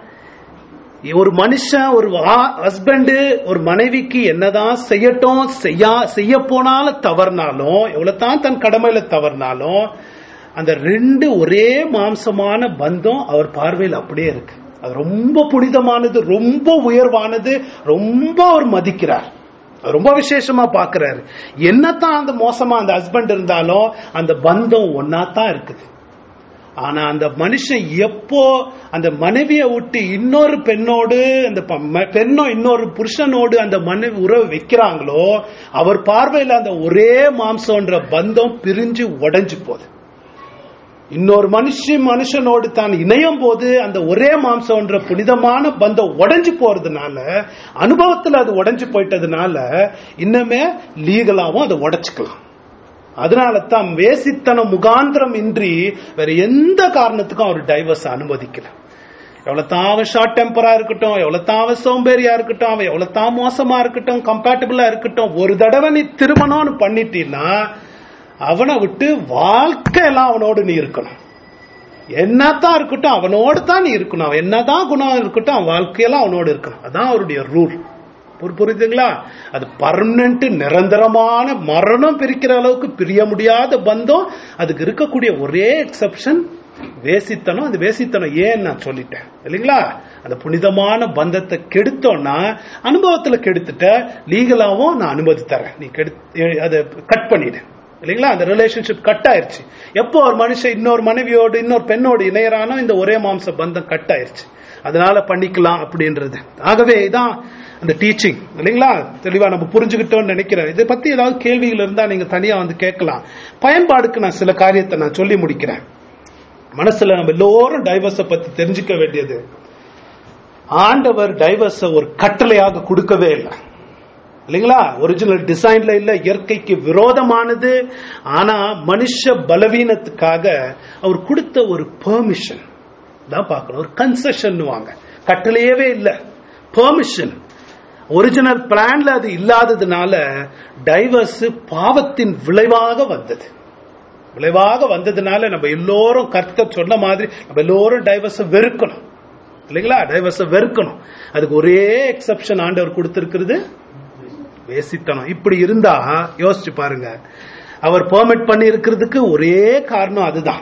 ஒரு மனுஷன் ஒரு ஹஸ்பண்ட் ஒரு மனைவிக்கு என்னதான் செய்யட்டும் செய்யா செய்ய போனாலும் தவறுனாலும் எவ்வளவுதான் தன் கடமையில தவறுனாலும் அந்த ரெண்டு ஒரே மாம்சமான பந்தம் அவர் பார்வையில் அப்படியே இருக்கு அது ரொம்ப புனிதமானது ரொம்ப உயர்வானது ரொம்ப அவர் மதிக்கிறார் ரொம்ப விசேஷமா பாக்குறாரு என்னத்தான் அந்த மோசமா அந்த ஹஸ்பண்ட் இருந்தாலும் அந்த பந்தம் ஒன்னாத்தான் இருக்குது ஆனா அந்த மனுஷன் எப்போ அந்த மனைவியை விட்டு இன்னொரு பெண்ணோடு அந்த பெண்ணோ இன்னொரு புருஷனோடு அந்த மனைவி உறவு வைக்கிறாங்களோ அவர் பார்வையில் அந்த ஒரே மாம்சம்ன்ற பந்தம் பிரிஞ்சு உடைஞ்சு போகுது இன்னொரு மனுஷன் மனுஷனோடு தான் இணையும் போது அந்த ஒரே மாம்சம்ன்ற புனிதமான பந்தம் உடைஞ்சு போறதுனால அனுபவத்தில் அது உடைஞ்சு போயிட்டதுனால இன்னுமே லீகலாவும் அதை உடைச்சுக்கலாம் அதனால தான் வேசித்தனம் முகாந்திரம் இன்றி வேற எந்த காரணத்துக்கும் அவர் டைவர்ஸ் அனுமதிக்கல எவ்வளவு தான் அவன் ஷார்ட் டெம்பரா இருக்கட்டும் எவ்வளவு தான் அவன் சோம்பேறியா இருக்கட்டும் அவன் எவ்வளவு தான் மோசமா இருக்கட்டும் கம்பேட்டபிளா இருக்கட்டும் ஒரு தடவை நீ திருமணம்னு பண்ணிட்டீன்னா அவனை விட்டு வாழ்க்கையெல்லாம் அவனோடு நீ இருக்கணும் என்னதான் இருக்கட்டும் அவனோடு தான் நீ இருக்கணும் அவன் என்னதான் குணம் இருக்கட்டும் அவன் வாழ்க்கையெல்லாம் அவனோடு இருக்கணும் அதான் அவருடைய ரூல் புரியுதுங்களா அது பர்மனன்ட் நிரந்தரமான மரணம் பிரிக்கிற அளவுக்கு பிரிய முடியாத பந்தம் அதுக்கு இருக்கக்கூடிய ஒரே எக்ஸப்ஷன் வேசித்தனம் அது வேசித்தனம் ஏன் நான் சொல்லிட்டேன் இல்லைங்களா அந்த புனிதமான பந்தத்தை கெடுத்தோம்னா அனுபவத்துல கெடுத்துட்ட லீகலாவும் நான் அனுமதி தரேன் நீ கெடு அதை கட் பண்ணிடு இல்லைங்களா அந்த ரிலேஷன்ஷிப் கட் ஆயிருச்சு எப்போ ஒரு மனுஷன் இன்னொரு மனைவியோடு இன்னொரு பெண்ணோடு இணையறானோ இந்த ஒரே மாம்ச பந்தம் கட் ஆயிருச்சு அதனால பண்ணிக்கலாம் அப்படின்றது ஆகவே இதான் அந்த டீச்சிங் இல்லைங்களா தெளிவா நம்ம புரிஞ்சுக்கிட்டோம்னு நினைக்கிறேன் இதை பத்தி ஏதாவது கேள்விகள் இருந்தா நீங்க தனியா வந்து கேட்கலாம் பயன்பாடுக்கு நான் சில காரியத்தை நான் சொல்லி முடிக்கிறேன் மனசுல நம்ம எல்லோரும் டைவர்ஸ பத்தி தெரிஞ்சுக்க வேண்டியது ஆண்டவர் டைவர்ஸ ஒரு கட்டளையாக கொடுக்கவே இல்லை இல்லைங்களா ஒரிஜினல் டிசைன்ல இல்ல இயற்கைக்கு விரோதமானது ஆனா மனுஷ பலவீனத்துக்காக அவர் கொடுத்த ஒரு பெர்மிஷன் தான் பார்க்கணும் ஒரு கன்செஷன் வாங்க கட்டளையவே இல்ல பெர்மிஷன் ஒரிஜினல் பிளான்ல அது இல்லாததுனால டைவர்ஸ் பாவத்தின் விளைவாக வந்தது விளைவாக வந்ததுனால நம்ம எல்லோரும் கர்த்தர் சொன்ன மாதிரி நம்ம எல்லோரும் டைவர்ஸ வெறுக்கணும் இல்லைங்களா டைவர்ஸ வெறுக்கணும் அதுக்கு ஒரே எக்ஸெப்ஷன் ஆண்டவர் கொடுத்திருக்கிறது வேசித்தனம் இப்படி இருந்தா யோசிச்சு பாருங்க அவர் பெர்மிட் பண்ணி இருக்கிறதுக்கு ஒரே காரணம் அதுதான்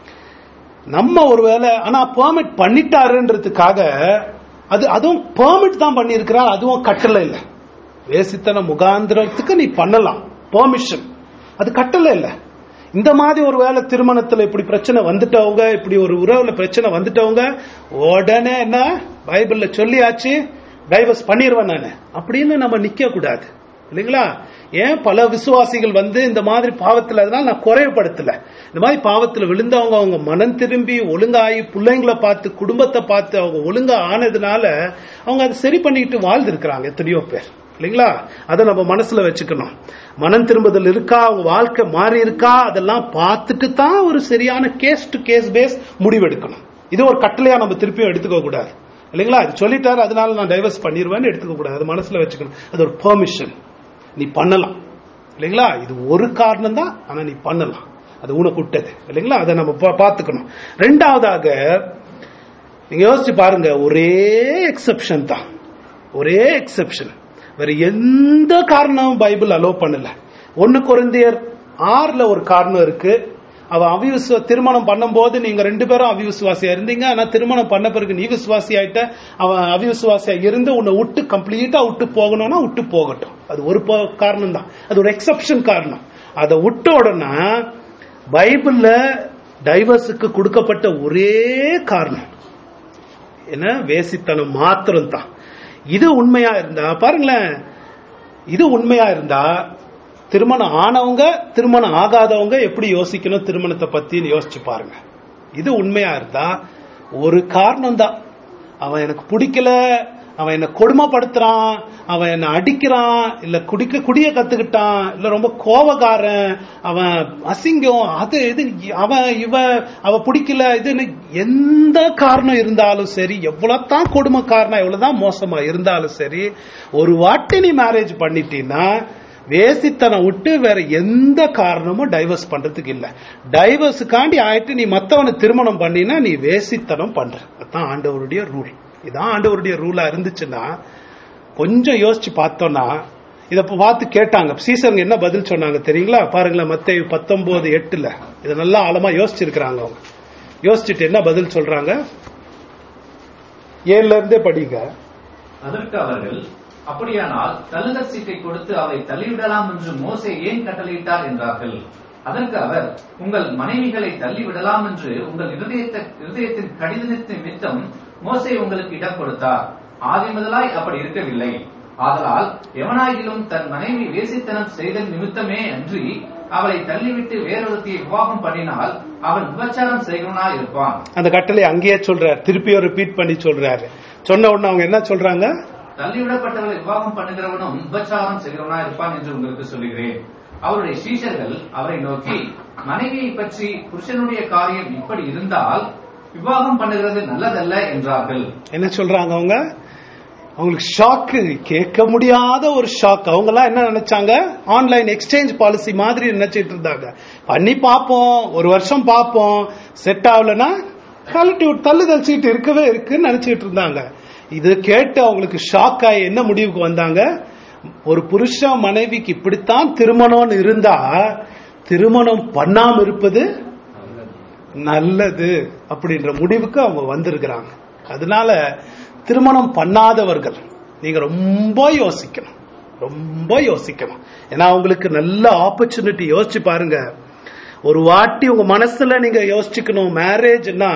நம்ம ஒருவேளை ஆனா பெர்மிட் பண்ணிட்டாருன்றதுக்காக அது அதுவும் பெர்மிட் தான் பண்ணியிருக்கிறார் அதுவும் கட்டளை இல்லை வேசித்தன முகாந்திரத்துக்கு நீ பண்ணலாம் பெர்மிஷன் அது கட்டளை இல்லை இந்த மாதிரி ஒரு வேளை திருமணத்துல இப்படி பிரச்சனை வந்துட்டவங்க இப்படி ஒரு உறவுல பிரச்சனை வந்துட்டவங்க உடனே என்ன பைபிள்ல சொல்லியாச்சு டைவர்ஸ் பண்ணிடுவேன் நானு அப்படின்னு நம்ம நிக்க கூடாது இல்லைங்களா ஏன் பல விசுவாசிகள் வந்து இந்த மாதிரி பாவத்துல அதனால நான் குறைவுபடுத்தல இந்த மாதிரி பாவத்துல விழுந்தவங்க அவங்க மனம் திரும்பி ஒழுங்காயி பிள்ளைங்களை பார்த்து குடும்பத்தை பார்த்து அவங்க ஒழுங்கா ஆனதுனால அவங்க அதை சரி பண்ணிட்டு வாழ்ந்திருக்கிறாங்க எத்தனையோ பேர் இல்லைங்களா அதை நம்ம மனசுல வச்சுக்கணும் மனம் திரும்புதல் இருக்கா அவங்க வாழ்க்கை மாறி இருக்கா அதெல்லாம் பார்த்துட்டு தான் ஒரு சரியான கேஸ் டு கேஸ் பேஸ் முடிவெடுக்கணும் இது ஒரு கட்டளையா நம்ம திருப்பியும் எடுத்துக்க கூடாது இல்லைங்களா இது சொல்லிட்டாரு அதனால நான் டைவர்ஸ் பண்ணிடுவேன்னு எடுத்துக்க கூடாது அது மனசுல வச்சுக்கணும் அது ஒரு பெர்மிஷன் நீ பண்ணலாம் இல்லைங்களா இது ஒரு காரணம் தான் ஆனா நீ பண்ணலாம் அது உனக்கு விட்டது இல்லைங்களா அதை நம்ம பா- பார்த்துக்கணும் ரெண்டாவதாக நீங்க யோசிச்சு பாருங்க ஒரே எக்ஸெப்ஷன் தான் ஒரே எக்ஸெப்ஷன் வேற எந்த காரணமும் பைபிள் அலோ பண்ணல ஒன்னு குறைந்தியர் ஆறுல ஒரு காரணம் இருக்கு அவ அவிவிசுவ திருமணம் பண்ணும்போது நீங்க ரெண்டு பேரும் அவிவிசுவாசியா இருந்தீங்க ஆனா திருமணம் பண்ண பிறகு நீ விசுவாசி ஆயிட்ட அவன் அவிவிசுவாசியா இருந்து உன்னை விட்டு கம்ப்ளீட்டா விட்டு போகணும்னா விட்டு போகட்டும் அது ஒரு ப- காரணம் தான் அது ஒரு எக்ஸெப்ஷன் காரணம் அதை விட்ட உடனே பைபிள்ல டைவர்ஸுக்கு கொடுக்கப்பட்ட ஒரே காரணம் என்ன வேசித்தனம் மாத்திரம் தான் இது உண்மையா இருந்தா பாருங்களேன் இது உண்மையா இருந்தா திருமணம் ஆனவங்க திருமணம் ஆகாதவங்க எப்படி யோசிக்கணும் திருமணத்தை பத்தின்னு யோசிச்சு பாருங்க இது உண்மையா இருந்தா ஒரு காரணம் தான் அவன் எனக்கு பிடிக்கல அவன் என்ன கொடுமைப்படுத்துறான் அவன் என்ன அடிக்கிறான் இல்ல குடிக்க குடிய கத்துக்கிட்டான் இல்ல ரொம்ப கோபக்காரன் அவன் அசிங்கம் அது இது அவன் இவ அவ பிடிக்கல இதுன்னு எந்த காரணம் இருந்தாலும் சரி எவ்வளவுதான் கொடுமைக்காரனா எவ்வளவுதான் மோசமா இருந்தாலும் சரி ஒரு வாட்டி நீ மேரேஜ் பண்ணிட்டீன்னா வேசித்தனம் விட்டு வேற எந்த காரணமும் டைவர்ஸ் பண்றதுக்கு இல்ல டைவர்ஸுக்காண்டி ஆயிட்டு நீ மத்தவனை திருமணம் பண்ணினா நீ வேசித்தனம் பண்ற அதான் ஆண்டவருடைய ரூல் இதான் ஆண்டவருடைய ரூலா இருந்துச்சுன்னா கொஞ்சம் யோசிச்சு பார்த்தோம்னா இத இப்ப பார்த்து கேட்டாங்க சீசருங்க என்ன பதில் சொன்னாங்க தெரியுங்களா பாருங்களேன் மத்தேயு பத்தொன்பது எட்டுல இதை நல்லா ஆழமா யோசிச்சிருக்கிறாங்க அவங்க யோசிச்சுட்டு என்ன பதில் சொல்றாங்க ஏழுல இருந்தே படிங்க அதற்கு அவர்கள் அப்படியானால் தள்ளுதற் சீட்டை கொடுத்து அவரை தள்ளிவிடலாம் என்று மோசே ஏன் கட்டளையிட்டார் என்றார்கள் அதற்கு அவர் உங்கள் மனைவிகளை தள்ளிவிடலாம் என்று உங்கள் இருதயத்த இருதயத்தின் கடிதத்தின் நிமித்தம் மோசே உங்களுக்கு இடம் கொடுத்தார் ஆதி முதலாய் அப்படி இருக்கவில்லை ஆதலால் எவனாயிலும் தன் மனைவி வேசித்தனம் செய்த நிமித்தமே அன்றி அவளை தள்ளிவிட்டு வேறொருத்தியை விவாகம் பண்ணினால் அவன் விபச்சாரம் செய்கிறவனா இருப்பான் அந்த கட்டளை அங்கேயே சொல்றாரு திருப்பியும் ரிப்பீட் பண்ணி சொல்றாரு சொன்ன உடனே அவங்க என்ன சொல்றாங்க தள்ளிவிடப்பட்டவர்களை விவாகம் பண்ணுகிறவனும் விபச்சாரம் செய்கிறவனா இருப்பான் என்று உங்களுக்கு சொல்லுகிறேன் அவருடைய சீஷர்கள் அவரை நோக்கி மனைவியை பற்றி புருஷனுடைய காரியம் இப்படி இருந்தால் விவாகம் பண்ணுகிறது நல்லதல்ல என்றார்கள் என்ன சொல்றாங்க அவங்க அவங்களுக்கு ஷாக்கு கேட்க முடியாத ஒரு ஷாக் அவங்க எல்லாம் என்ன நினைச்சாங்க ஆன்லைன் எக்ஸ்சேஞ்ச் பாலிசி மாதிரி நினைச்சிட்டு இருந்தாங்க பண்ணி பார்ப்போம் ஒரு வருஷம் பார்ப்போம் செட் ஆகலன்னா கழட்டி விட்டு தள்ளுதல் சீட்டு இருக்கவே இருக்குன்னு நினைச்சிட்டு இருந்தாங்க இது கேட்டு அவங்களுக்கு ஷாக் ஆகி என்ன முடிவுக்கு வந்தாங்க ஒரு புருஷன் மனைவிக்கு இப்படித்தான் திருமணம்னு இருந்தா திருமணம் பண்ணாம இருப்பது நல்லது அப்படின்ற முடிவுக்கு அவங்க வந்திருக்கிறாங்க அதனால திருமணம் பண்ணாதவர்கள் நீங்க ரொம்ப யோசிக்கணும் ரொம்ப யோசிக்கணும் ஏன்னா அவங்களுக்கு நல்ல ஆப்பர்ச்சுனிட்டி யோசிச்சு பாருங்க ஒரு வாட்டி உங்க மனசுல நீங்க யோசிச்சுக்கணும் மேரேஜ்னா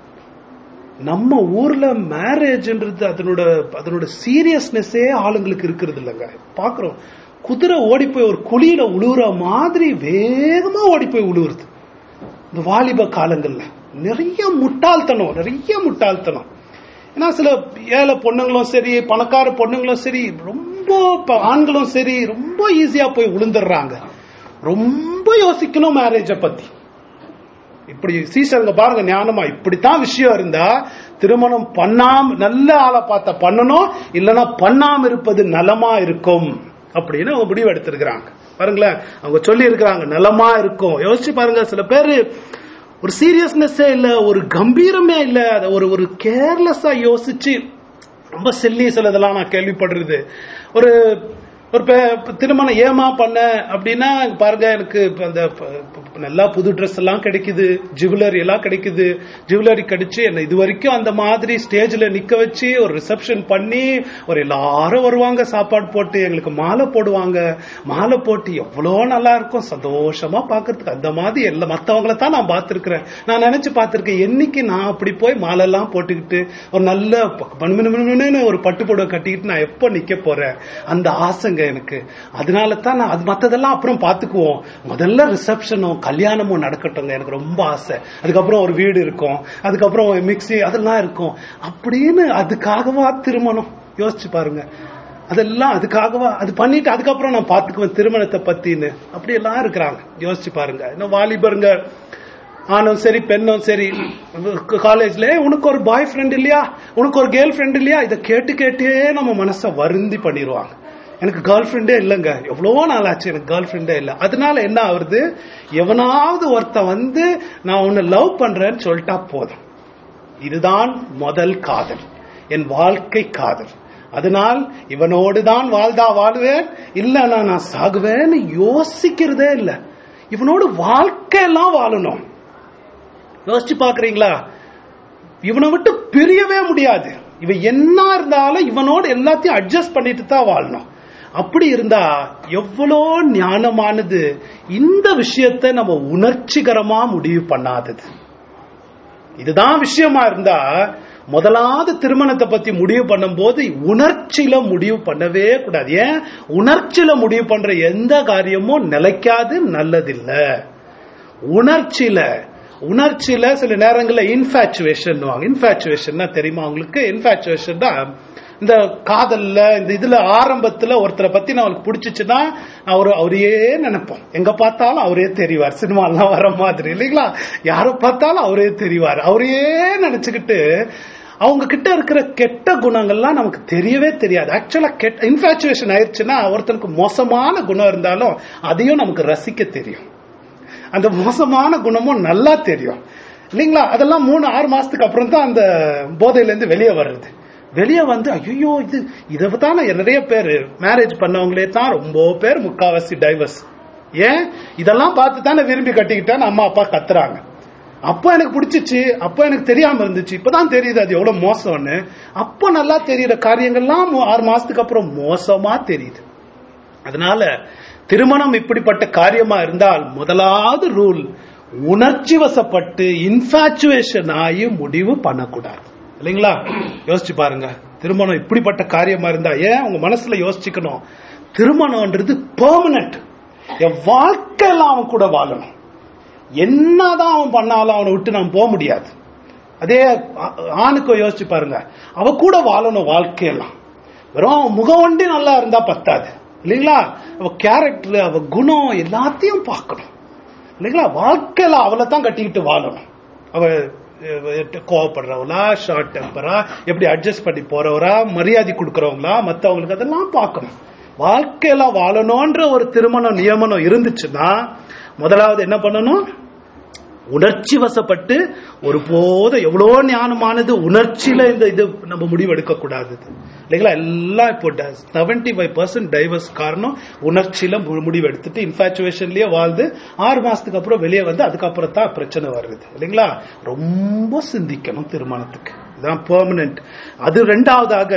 நம்ம ஊர்ல மேரேஜ்ன்றது அதனோட அதனோட சீரியஸ்னஸே ஆளுங்களுக்கு இருக்கிறது இல்லைங்க பாக்குறோம் குதிரை ஓடி போய் ஒரு குழியில உழுவுற மாதிரி வேகமா ஓடி போய் உழுவுறது இந்த வாலிப காலங்கள்ல நிறைய முட்டாள்தனம் நிறைய முட்டாள்தனம் ஏன்னா சில ஏழை பொண்ணுங்களும் சரி பணக்கார பொண்ணுங்களும் சரி ரொம்ப ப- ஆண்களும் சரி ரொம்ப ஈஸியா போய் விழுந்துடுறாங்க ரொம்ப யோசிக்கணும் மேரேஜ பத்தி இப்படி சீசருங்க பாருங்க ஞானமா இப்படித்தான் விஷயம் இருந்தா திருமணம் பண்ணாம நல்ல ஆளை பார்த்தா பண்ணணும் இல்லைன்னா பண்ணாம இருப்பது நலமா இருக்கும் அப்படின்னு அவங்க முடிவு எடுத்திருக்கிறாங்க பாருங்களேன் அவங்க சொல்லி இருக்கிறாங்க நலமா இருக்கும் யோசிச்சு பாருங்க சில பேரு ஒரு சீரியஸ்னஸே இல்ல ஒரு கம்பீரமே இல்ல அத ஒரு ஒரு கேர்லெஸ்ஸா யோசிச்சு ரொம்ப செல்லி சிலதெல்லாம் நான் கேள்விப்படுறது ஒரு ஒரு பே- திருமணம் ஏமா பண்ண அப்படின்னா பாருங்க எனக்கு இப்ப அந்த ப- ப- நல்லா புது ட்ரெஸ் எல்லாம் கிடைக்குது ஜுவல்லரி எல்லாம் கிடைக்குது ஜுவல்லரி கிடைச்சு என்ன இது வரைக்கும் அந்த மாதிரி ஸ்டேஜ்ல நிக்க வச்சு ஒரு ரிசப்ஷன் பண்ணி ஒரு எல்லாரும் வருவாங்க சாப்பாடு போட்டு எங்களுக்கு மாலை போடுவாங்க மாலை போட்டு எவ்வளோ நல்லா இருக்கும் சந்தோஷமா பாக்குறதுக்கு அந்த மாதிரி எல்லா மத்தவங்கள தான் நான் பார்த்திருக்கிறேன் நான் நினைச்சு பார்த்திருக்கேன் என்னைக்கு நான் அப்படி போய் மாலை எல்லாம் போட்டுக்கிட்டு ஒரு நல்ல ப- பணுமினுமினுமினுன்னு ஒரு பட்டு புடவை கட்டிக்கிட்டு நான் எப்போ நிக்க போறேன் அந்த ஆசைங்க எனக்கு அதனால தான் நான் அது மத்ததெல்லாம் அப்புறம் பாத்துக்குவோம் முதல்ல ரிசப்ஷனும் கல்யாணமும் நடக்கட்டுங்க எனக்கு ரொம்ப ஆசை அதுக்கப்புறம் ஒரு வீடு இருக்கும் அதுக்கப்புறம் மிக்ஸி அதெல்லாம் இருக்கும் அப்படின்னு அதுக்காகவா திருமணம் யோசிச்சு பாருங்க அதெல்லாம் அதுக்காகவா அது பண்ணிட்டு அதுக்கப்புறம் நான் பாத்துக்குவேன் திருமணத்தை பத்தின்னு அப்படி எல்லாம் இருக்கிறாங்க யோசிச்சு பாருங்க இன்னும் வாலிபருங்க ஆணும் சரி பெண்ணும் சரி காலேஜ்ல உனக்கு ஒரு பாய் ஃப்ரெண்ட் இல்லையா உனக்கு ஒரு கேர்ள் ஃப்ரெண்ட் இல்லையா இதை கேட்டு கேட்டே நம்ம மனசை வருந்தி பண்ணிடுவாங்க எனக்கு கேர்ள் ஃப்ரெண்டே இல்லைங்க எவ்வளவோ நாள் ஆச்சு எனக்கு கேர்ள் ஃப்ரெண்டே இல்லை அதனால என்ன ஆகுறது எவனாவது ஒருத்தன் வந்து நான் உன்னை லவ் பண்றேன்னு சொல்லிட்டா போதும் இதுதான் முதல் காதல் என் வாழ்க்கை காதல் அதனால் இவனோடு தான் வாழ்தா வாழுவேன் இல்லைன்னா நான் சாகுவேன்னு யோசிக்கிறதே இல்லை இவனோடு வாழ்க்கையெல்லாம் வாழணும் யோசிச்சு பாக்குறீங்களா இவனை விட்டு பிரியவே முடியாது இவன் என்ன இருந்தாலும் இவனோடு எல்லாத்தையும் அட்ஜஸ்ட் பண்ணிட்டு தான் வாழணும் அப்படி இருந்தா எவ்வளோ ஞானமானது இந்த விஷயத்தை நம்ம உணர்ச்சிகரமா முடிவு பண்ணாதது இதுதான் விஷயமா இருந்தா முதலாவது திருமணத்தை பத்தி முடிவு பண்ணும்போது உணர்ச்சியில முடிவு பண்ணவே கூடாது ஏன் உணர்ச்சியில முடிவு பண்ற எந்த காரியமும் நிலைக்காது நல்லதில்ல உணர்ச்சியில உணர்ச்சியில சில நேரங்கள்ல இன்ஃபேச்சுவேஷன் இன்ஃபேச்சுவேஷன் தெரியுமா உங்களுக்கு இன்ஃபேச்சுவேஷன் இந்த காதல்ல இந்த இதுல ஆரம்பத்துல ஒருத்தரை பத்தி நம்மளுக்கு பிடிச்சிச்சுன்னா அவர் அவரையே நினைப்போம் எங்க பார்த்தாலும் அவரே தெரிவார் சினிமாலாம் வர மாதிரி இல்லைங்களா யாரை பார்த்தாலும் அவரே தெரிவார் அவரையே நினைச்சுக்கிட்டு அவங்க கிட்ட இருக்கிற கெட்ட குணங்கள்லாம் நமக்கு தெரியவே தெரியாது ஆக்சுவலா கெட்ட இன்ஃபேச்சுவேஷன் ஆயிடுச்சுன்னா ஒருத்தனுக்கு மோசமான குணம் இருந்தாலும் அதையும் நமக்கு ரசிக்க தெரியும் அந்த மோசமான குணமும் நல்லா தெரியும் இல்லைங்களா அதெல்லாம் மூணு ஆறு மாசத்துக்கு அப்புறம் தான் அந்த போதையில இருந்து வெளியே வர்றது வெளியே வந்து ஐயோ இது இதை தான் நிறைய பேர் மேரேஜ் பண்ணவங்களே தான் ரொம்ப பேர் முக்காவாசி டைவர்ஸ் ஏன் இதெல்லாம் பார்த்து தானே விரும்பி கட்டிக்கிட்டேன்னு அம்மா அப்பா கத்துறாங்க அப்போ எனக்கு பிடிச்சிச்சு அப்போ எனக்கு தெரியாம இருந்துச்சு இப்பதான் தெரியுது அது எவ்வளவு மோசம்னு அப்போ நல்லா தெரியுற காரியங்கள்லாம் மூ- ஆறு மாசத்துக்கு அப்புறம் மோசமா தெரியுது அதனால திருமணம் இப்படிப்பட்ட காரியமா இருந்தால் முதலாவது ரூல் உணர்ச்சி வசப்பட்டு இன்ஃபாச்சுவேஷன் ஆகி முடிவு பண்ணக்கூடாது இல்லைங்களா யோசிச்சு பாருங்க திருமணம் இப்படிப்பட்ட காரியமா இருந்தா ஏன் உங்க மனசுல யோசிச்சுக்கணும் திருமணம்ன்றது பெர்மனன்ட் என் வாழ்க்கையெல்லாம் அவன் கூட வாழணும் என்னதான் அவன் பண்ணாலும் அவனை விட்டு நான் போக முடியாது அதே ஆ- ஆணுக்கும் யோசிச்சு பாருங்க அவ கூட வாழணும் வாழ்க்கையெல்லாம் வெறும் அவன் முகம் ஒண்டி நல்லா இருந்தா பத்தாது இல்லைங்களா அவ கேரக்டர் அவ குணம் எல்லாத்தையும் பார்க்கணும் இல்லைங்களா வாழ்க்கையில அவளை தான் கட்டிக்கிட்டு வாழணும் அவ அஹ், கோவப்படுறவளா ஷார்ட் டெம்பரா எப்படி அட்ஜஸ்ட் பண்ணி போறவரா மரியாதை கொடுக்கறவங்களா மத்தவங்களுக்கு அதெல்லாம் பார்க்கணும் வாழ்க்கையில வாழணும்ன்ற ஒரு திருமண நியமனம் இருந்துச்சுன்னா முதலாவது என்ன பண்ணணும் உணர்ச்சி வசப்பட்டு ஒருபோதும் எவ்வளோ ஞானமானது உணர்ச்சியில இந்த இது நம்ம முடிவு எடுக்க கூடாது இல்லைங்களா எல்லாம் இப்போ செவன்டி ஃபைவ் பர்சன்ட் டைவர்ஸ் காரணம் உணர்ச்சியில மு- முடிவு எடுத்துட்டு இன்ஃபாச்சுவேஷன்லயே வாழ்ந்து ஆறு மாசத்துக்கு அப்புறம் வெளியே வந்து அதுக்கப்புறம் தான் பிரச்சனை வருது இல்லைங்களா ரொம்ப சிந்திக்கணும் திருமணத்துக்கு இதுதான் பெர்மனன்ட் அது ரெண்டாவதாக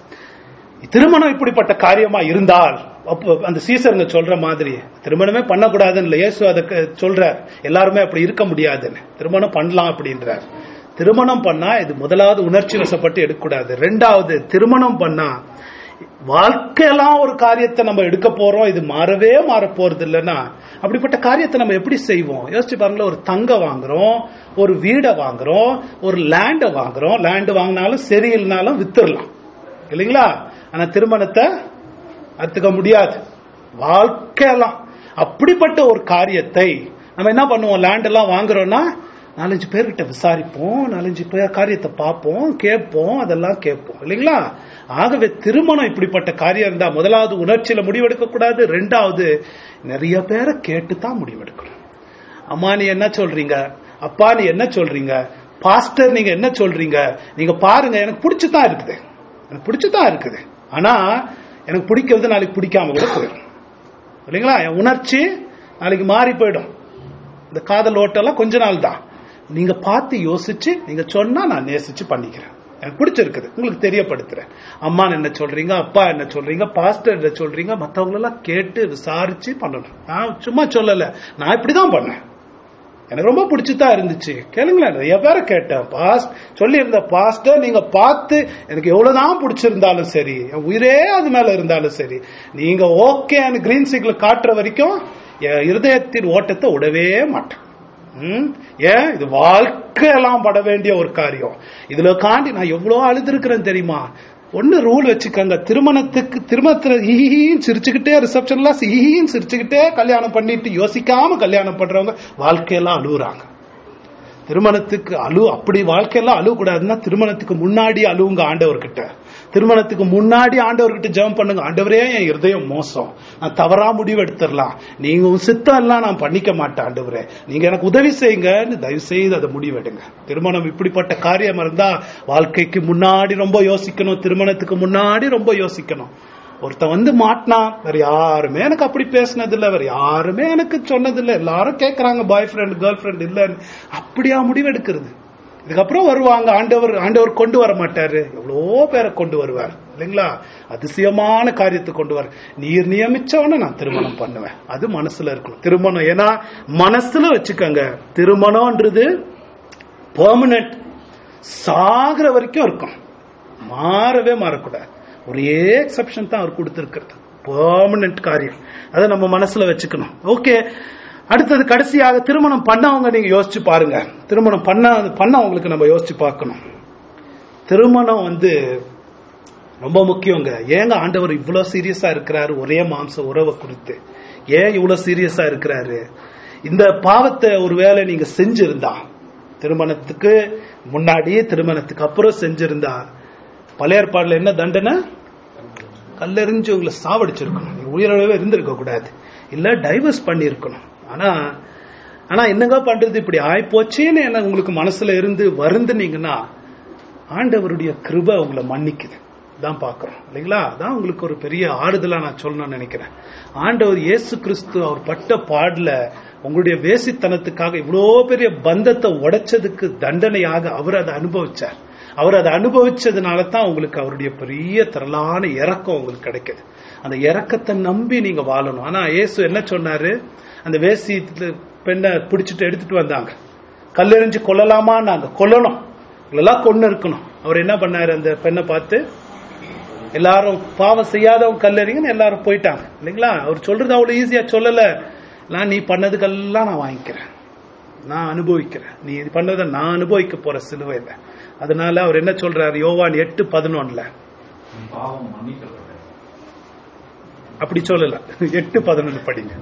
திருமணம் இப்படிப்பட்ட காரியமா இருந்தால் அப்போ அந்த சீசருங்க சொல்ற மாதிரி திருமணமே பண்ணக்கூடாதுன்னு இல்ல இயேசு அதுக்கு சொல்றார் எல்லாருமே அப்படி இருக்க முடியாதுன்னு திருமணம் பண்ணலாம் அப்படின்றார் திருமணம் பண்ணா இது முதலாவது உணர்ச்சி வசப்பட்டு எடுக்கக்கூடாது ரெண்டாவது திருமணம் பண்ணா வாழ்க்கையெல்லாம் ஒரு காரியத்தை நம்ம எடுக்க போறோம் இது மாறவே மாற போறது இல்லைன்னா அப்படிப்பட்ட காரியத்தை நம்ம எப்படி செய்வோம் யோசிச்சு பாருங்களேன் ஒரு தங்க வாங்குறோம் ஒரு வீடை வாங்குறோம் ஒரு லேண்டை வாங்குறோம் லேண்ட் வாங்கினாலும் சரியில்லைனாலும் வித்துடலாம் இல்லைங்களா ஆனா திருமணத்தை அத்துக்க முடியாது வாழ்க்கையெல்லாம் அப்படிப்பட்ட ஒரு காரியத்தை நம்ம என்ன பண்ணுவோம் லேண்ட் எல்லாம் வாங்குறோம்னா நாலஞ்சு பேர்கிட்ட விசாரிப்போம் நாலஞ்சு பேர் காரியத்தை பார்ப்போம் கேட்போம் அதெல்லாம் கேட்போம் இல்லைங்களா ஆகவே திருமணம் இப்படிப்பட்ட காரியம் இருந்தா முதலாவது உணர்ச்சியில முடிவெடுக்க கூடாது ரெண்டாவது நிறைய பேரை கேட்டு தான் முடிவெடுக்கணும் அம்மா நீ என்ன சொல்றீங்க அப்பா நீ என்ன சொல்றீங்க பாஸ்டர் நீங்க என்ன சொல்றீங்க நீங்க பாருங்க எனக்கு பிடிச்சுதான் இருக்குது எனக்கு பிடிச்சுதான் இருக்குது ஆனா எனக்கு பிடிக்கிறது நாளைக்கு பிடிக்காம கூட போயிடும் இல்லைங்களா என் உணர்ச்சி நாளைக்கு மாறி போயிடும் இந்த காதல் ஓட்டெல்லாம் கொஞ்ச நாள் தான் நீங்க பார்த்து யோசிச்சு நீங்க சொன்னா நான் நேசிச்சு பண்ணிக்கிறேன் எனக்கு பிடிச்சிருக்குது உங்களுக்கு தெரியப்படுத்துறேன் அம்மா என்ன சொல்றீங்க அப்பா என்ன சொல்றீங்க பாஸ்டர் என்ன சொல்றீங்க மத்தவங்க எல்லாம் கேட்டு விசாரிச்சு பண்ணணும் நான் சும்மா சொல்லல நான் இப்படிதான் பண்ணேன் எனக்கு ரொம்ப பிடிச்சுதான் இருந்துச்சு கேளுங்களேன் நிறைய பேரை கேட்டேன் பாஸ்ட் சொல்லியிருந்த பாஸ்டர் நீங்க பார்த்து எனக்கு எவ்வளவுதான் பிடிச்சிருந்தாலும் சரி என் உயிரே அது மேல இருந்தாலும் சரி நீங்க ஓகே கிரீன் சிக்னல் காட்டுற வரைக்கும் என் இருதயத்தின் ஓட்டத்தை விடவே மாட்டேன் ம்? ஏன் இது வாழ்க்கையெல்லாம் பட வேண்டிய ஒரு காரியம் இதுல காண்டி நான் எவ்வளவு அழுதுருக்கிறேன் தெரியுமா ஒன்னு ரூல் வச்சுக்கோங்க திருமணத்துக்கு திருமணத்துல ஈன்னு சிரிச்சுக்கிட்டே ரிசப்ஷன்லாம் ஈன்னு சிரிச்சுக்கிட்டே கல்யாணம் பண்ணிட்டு யோசிக்காம கல்யாணம் பண்றவங்க வாழ்க்கையெல்லாம் அழுகுறாங்க திருமணத்துக்கு அழு அப்படி வாழ்க்கையெல்லாம் அழுவ கூடாதுன்னா திருமணத்துக்கு முன்னாடி அழுவுங்க ஆண்டவர்கிட்ட திருமணத்துக்கு முன்னாடி ஆண்டவர்கிட்ட ஜெபம் பண்ணுங்க ஆண்டவரே என் இருதயம் மோசம் நான் தவறா முடிவு எடுத்துடலாம் நீங்க உன் சித்தம் எல்லாம் நான் பண்ணிக்க மாட்டேன் ஆண்டவரே நீங்க எனக்கு உதவி செய்யுங்கன்னு தயவு செய்து அதை முடிவெடுங்க திருமணம் இப்படிப்பட்ட காரியம் இருந்தா வாழ்க்கைக்கு முன்னாடி ரொம்ப யோசிக்கணும் திருமணத்துக்கு முன்னாடி ரொம்ப யோசிக்கணும் ஒருத்தன் வந்து மாட்டினா வேற யாருமே எனக்கு அப்படி பேசினது இல்ல வேற யாருமே எனக்கு சொன்னது இல்ல எல்லாரும் கேக்குறாங்க பாய் ஃப்ரெண்ட் கேர்ள் ஃப்ரெண்ட் இல்லன்னு அப்படியா முடிவெடுக்கிறது இதுக்கப்புறம் வருவாங்க ஆண்டவர் ஆண்டவர் கொண்டு வர மாட்டாரு எவ்வளோ பேரை கொண்டு வருவார் இல்லைங்களா அதிசயமான காரியத்தை கொண்டு வர நீர் நியமிச்சவன நான் திருமணம் பண்ணுவேன் அது மனசுல இருக்கணும் திருமணம் ஏன்னா மனசுல வச்சுக்கோங்க திருமணம்ன்றது பெர்மனன்ட் சாகிற வரைக்கும் இருக்கும் மாறவே மாறக்கூடாது ஒரே எக்ஸப்ஷன் தான் அவர் கொடுத்திருக்கிறது பெர்மனன்ட் காரியம் அதை நம்ம மனசுல வச்சுக்கணும் ஓகே அடுத்தது கடைசியாக திருமணம் பண்ணவங்க நீங்க யோசிச்சு பாருங்க திருமணம் பண்ண பண்ணவங்களுக்கு நம்ம யோசிச்சு பார்க்கணும் திருமணம் வந்து ரொம்ப முக்கியங்க ஏங்க ஆண்டவர் இவ்வளவு சீரியஸா இருக்கிறாரு ஒரே மாம்ச உறவை குறித்து ஏன் இவ்வளவு சீரியஸா இருக்கிறாரு இந்த பாவத்தை ஒருவேளை நீங்க செஞ்சிருந்தா திருமணத்துக்கு முன்னாடி திருமணத்துக்கு அப்புறம் செஞ்சிருந்தா பழைய ஏற்பாடுல என்ன தண்டனை கல்லெறிஞ்சு உங்களை சாவடிச்சிருக்கணும் நீ உயிரோடவே இருந்திருக்க கூடாது இல்ல டைவர்ஸ் பண்ணியிருக்கணும் ஆனா ஆனா என்னங்க பண்றது இப்படி ஆயிப்போச்சேன்னு என்ன உங்களுக்கு மனசுல இருந்து வருந்துனீங்கன்னா ஆண்டவருடைய கிருபை உங்களை மன்னிக்குது தான் பாக்குறோம் இல்லைங்களா அதான் உங்களுக்கு ஒரு பெரிய ஆறுதலா நான் சொல்லணும்னு நினைக்கிறேன் ஆண்டவர் இயேசு கிறிஸ்து அவர் பட்ட பாடல உங்களுடைய வேசித்தனத்துக்காக இவ்வளோ பெரிய பந்தத்தை உடைச்சதுக்கு தண்டனையாக அவர் அதை அனுபவிச்சார் அவர் அதை அனுபவிச்சதுனால தான் உங்களுக்கு அவருடைய பெரிய திரளான இறக்கம் உங்களுக்கு கிடைக்குது அந்த இறக்கத்தை நம்பி நீங்க வாழணும் ஆனா இயேசு என்ன சொன்னாரு அந்த வேசி பெண்ணை பிடிச்சிட்டு எடுத்துட்டு வந்தாங்க கல்லெறிஞ்சு கொல்லலாமான்னாங்க கொல்லணும் எல்லாம் கொண்டு இருக்கணும் அவர் என்ன பண்ணாரு அந்த பெண்ணை பார்த்து எல்லாரும் பாவம் செய்யாதவங்க கல்லறிங்கன்னு எல்லாரும் போயிட்டாங்க இல்லைங்களா அவர் சொல்றது அவ்வளவு ஈஸியா சொல்லல நான் நீ பண்ணதுக்கெல்லாம் நான் வாங்கிக்கிறேன் நான் அனுபவிக்கிறேன் நீ இது பண்ணதை நான் அனுபவிக்க போற சிலுவையில் அதனால அவர் என்ன சொல்றாரு யோவான் எட்டு பதினொன்னுல உன் பாவம் மன்னிக்கப்பட்டது அப்படி சொல்லல எட்டு பதினொன்று படிங்க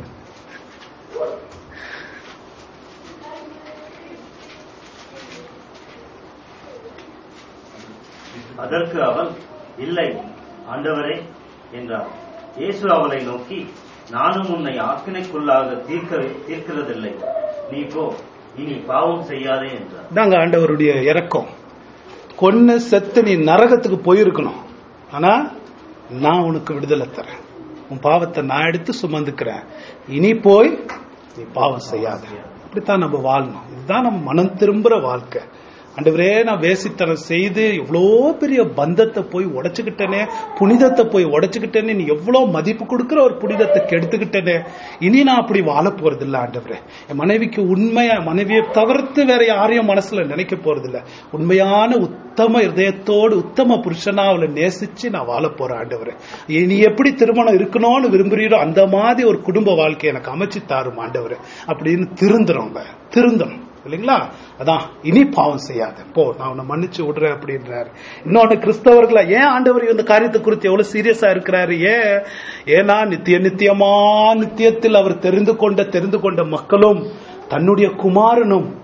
அதற்கு அவள் இல்லை ஆண்டவரே என்றார் இயேசு அவளை நோக்கி நானும் உன்னை ஆக்கினைக்குள்ளாக தீர்க்க தீர்க்கிறதில்லை நீ போ இனி பாவம் செய்யாதே என்றார் இதாங்க ஆண்டவருடைய இறக்கம் கொன்னு செத்து நீ நரகத்துக்கு போயிருக்கணும் ஆனா நான் உனக்கு விடுதலை தரேன் உன் பாவத்தை நான் எடுத்து சுமந்துக்கிறேன் இனி போய் நீ பாவம் செய்யாத இப்படித்தான் நம்ம வாழணும் இதுதான் நம்ம மனம் திரும்புற வாழ்க்கை ஆண்டவரே நான் வேசித்தனம் செய்து எவ்வளோ பெரிய பந்தத்தை போய் உடைச்சுக்கிட்டேனே புனிதத்தை போய் உடைச்சுக்கிட்டேனே நீ எவ்வளோ மதிப்பு கொடுக்குற ஒரு புனிதத்தை கெடுத்துக்கிட்டேனே இனி நான் அப்படி வாழ போறது இல்ல ஆண்டவரே என் மனைவிக்கு உண்மையா மனைவியை தவிர்த்து வேற யாரையும் மனசுல நினைக்க போறது இல்ல உண்மையான உத்தம இதயத்தோடு உத்தம புருஷனா அவளை நேசிச்சு நான் வாழ போறேன் ஆண்டவரே நீ எப்படி திருமணம் இருக்கணும்னு விரும்புறீரோ அந்த மாதிரி ஒரு குடும்ப வாழ்க்கை எனக்கு அமைச்சு தாரும் ஆண்டவரே அப்படின்னு திருந்துறோங்க திருந்தணும் இல்லைங்களா அதான் இனி பாவம் செய்யாத போ நான் உன்னை மன்னிச்சு விடுறேன் அப்படின்றாரு இன்னொன்னு கிறிஸ்தவர்களா ஏன் ஆண்டவர் இந்த காரியத்தை குறித்து எவ்வளவு சீரியஸா இருக்கிறாரு ஏன் ஏன்னா நித்திய நித்தியமா நித்தியத்தில் அவர் தெரிந்து கொண்ட தெரிந்து கொண்ட மக்களும் தன்னுடைய குமாரனும்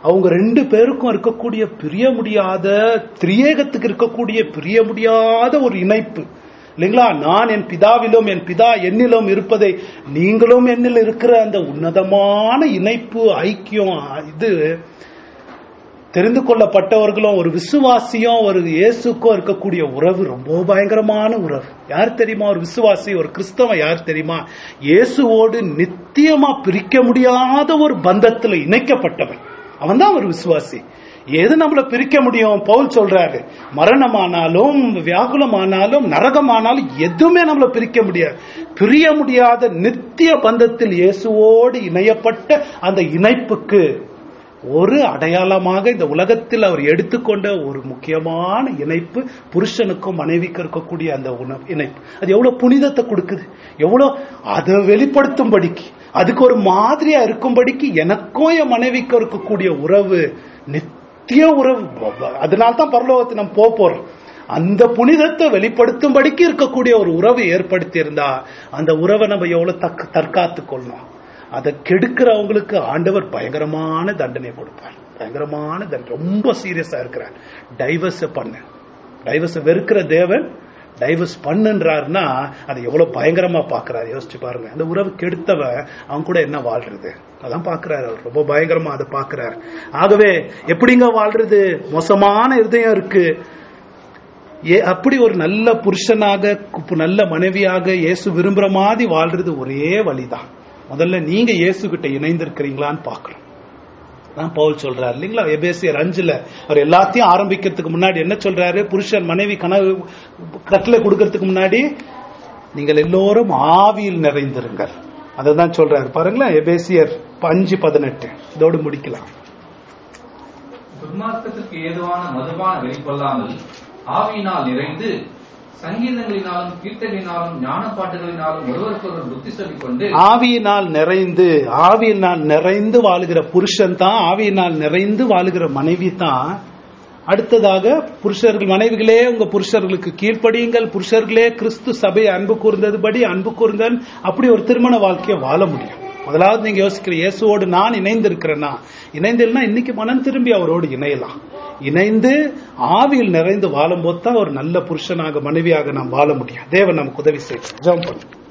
அவங்க ரெண்டு பேருக்கும் இருக்கக்கூடிய பிரிய முடியாத திரியேகத்துக்கு இருக்கக்கூடிய பிரிய முடியாத ஒரு இணைப்பு இல்லைங்களா நான் என் பிதாவிலும் என் பிதா என்னிலும் இருப்பதை நீங்களும் என்னில் இருக்கிற அந்த உன்னதமான இணைப்பு ஐக்கியம் இது தெரிந்து கொள்ளப்பட்டவர்களும் ஒரு விசுவாசியும் ஒரு இயேசுக்கும் இருக்கக்கூடிய உறவு ரொம்ப பயங்கரமான உறவு யார் தெரியுமா ஒரு விசுவாசி ஒரு கிறிஸ்தவன் யார் தெரியுமா இயேசுவோடு நித்தியமா பிரிக்க முடியாத ஒரு பந்தத்துல இணைக்கப்பட்டவன் அவன் தான் ஒரு விசுவாசி எது நம்மள பிரிக்க முடியும் பவுல் சொல்றாரு மரணமானாலும் வியாகுலமானாலும் நரகமானாலும் எதுவுமே நம்மள பிரிக்க முடியாது பிரிய முடியாத நித்திய பந்தத்தில் இயேசுவோடு இணையப்பட்ட அந்த இணைப்புக்கு ஒரு அடையாளமாக இந்த உலகத்தில் அவர் எடுத்துக்கொண்ட ஒரு முக்கியமான இணைப்பு புருஷனுக்கும் மனைவிக்கும் இருக்கக்கூடிய அந்த உண- இணைப்பு அது எவ்வளவு புனிதத்தை கொடுக்குது எவ்வளவு அதை வெளிப்படுத்தும்படிக்கு அதுக்கு ஒரு மாதிரியா இருக்கும்படிக்கு எனக்கும் என் மனைவிக்கும் இருக்கக்கூடிய உறவு நித்திய உறவு அதனால தான் பரலோகத்தை நம்ம போக போறோம் அந்த புனிதத்தை வெளிப்படுத்தும்படிக்கு இருக்கக்கூடிய ஒரு உறவு ஏற்படுத்தி இருந்தா அந்த உறவை நம்ம எவ்வளவு தக்க தற்காத்து கொள்ளணும் அதை கெடுக்கிறவங்களுக்கு ஆண்டவர் பயங்கரமான தண்டனை கொடுப்பார் பயங்கரமான தண்டனை ரொம்ப சீரியஸா இருக்கிறார் டைவர்ஸ் பண்ண டைவர்ஸ் வெறுக்கிற தேவன் டைவர்ஸ் பண்ணுன்றாருன்னா அதை எவ்வளவு பயங்கரமா பாக்குறாரு யோசிச்சு பாருங்க அந்த உறவு கெடுத்தவன் அவன் கூட என்ன வாழ்றது அதான் பாக்குறாரு அவர் ரொம்ப பயங்கரமா அதை பாக்குறாரு ஆகவே எப்படிங்க வாழ்றது மோசமான இருதயம் இருக்கு ஏ அப்படி ஒரு நல்ல புருஷனாக கு- நல்ல மனைவியாக இயேசு விரும்புற மாதிரி வாழ்றது ஒரே வழிதான் முதல்ல நீங்க இயேசு கிட்ட இணைந்திருக்கிறீங்களான்னு பார்க்கணும் தான் பவுல் சொல்றாரு இல்லைங்களா எபேசியர் அஞ்சுல அவர் எல்லாத்தையும் ஆரம்பிக்கிறதுக்கு முன்னாடி என்ன சொல்றாரு புருஷன் மனைவி கனவு கட்டளை கொடுக்கறதுக்கு முன்னாடி நீங்கள் எல்லோரும் ஆவியில் நிறைந்திருங்கள் அததான் சொல்றாரு பாருங்களேன் எபேசியர் அஞ்சு பதினெட்டு இதோடு முடிக்கலாம் துன்மார்க்கத்திற்கு ஏதுவான மதுபான வெளிக்கொள்ளாமல் ஆவியினால் நிறைந்து சங்கீதங்களினாலும் கீர்த்தனையினாலும் ஞான பாட்டுகளினாலும் ஒருவருக்கொருவர் புத்தி சொல்லிக் கொண்டு ஆவியினால் நிறைந்து ஆவியினால் நிறைந்து வாழுகிற புருஷன் தான் ஆவியினால் நிறைந்து வாழுகிற மனைவி தான் அடுத்ததாக புருஷர்கள் மனைவிகளே உங்க புருஷர்களுக்கு கீழ்ப்படியுங்கள் புருஷர்களே கிறிஸ்து சபை அன்பு கூர்ந்ததுபடி அன்பு கூர்ந்தன் அப்படி ஒரு திருமண வாழ்க்கையை வாழ முடியும் முதலாவது நீங்க யோசிக்கிற இயேசுவோடு நான் இணைந்து இருக்கிறேன்னா இணைந்தில்னா இன்னைக்கு மனம் திரும்பி அவரோடு இணையலாம் இணைந்து ஆவியில் நிறைந்து வாழும்போது தான் ஒரு நல்ல புருஷனாக மனைவியாக நாம் வாழ முடியும் தேவன் நமக்கு உதவி செய்யும் ஜெபம் பண்ணும்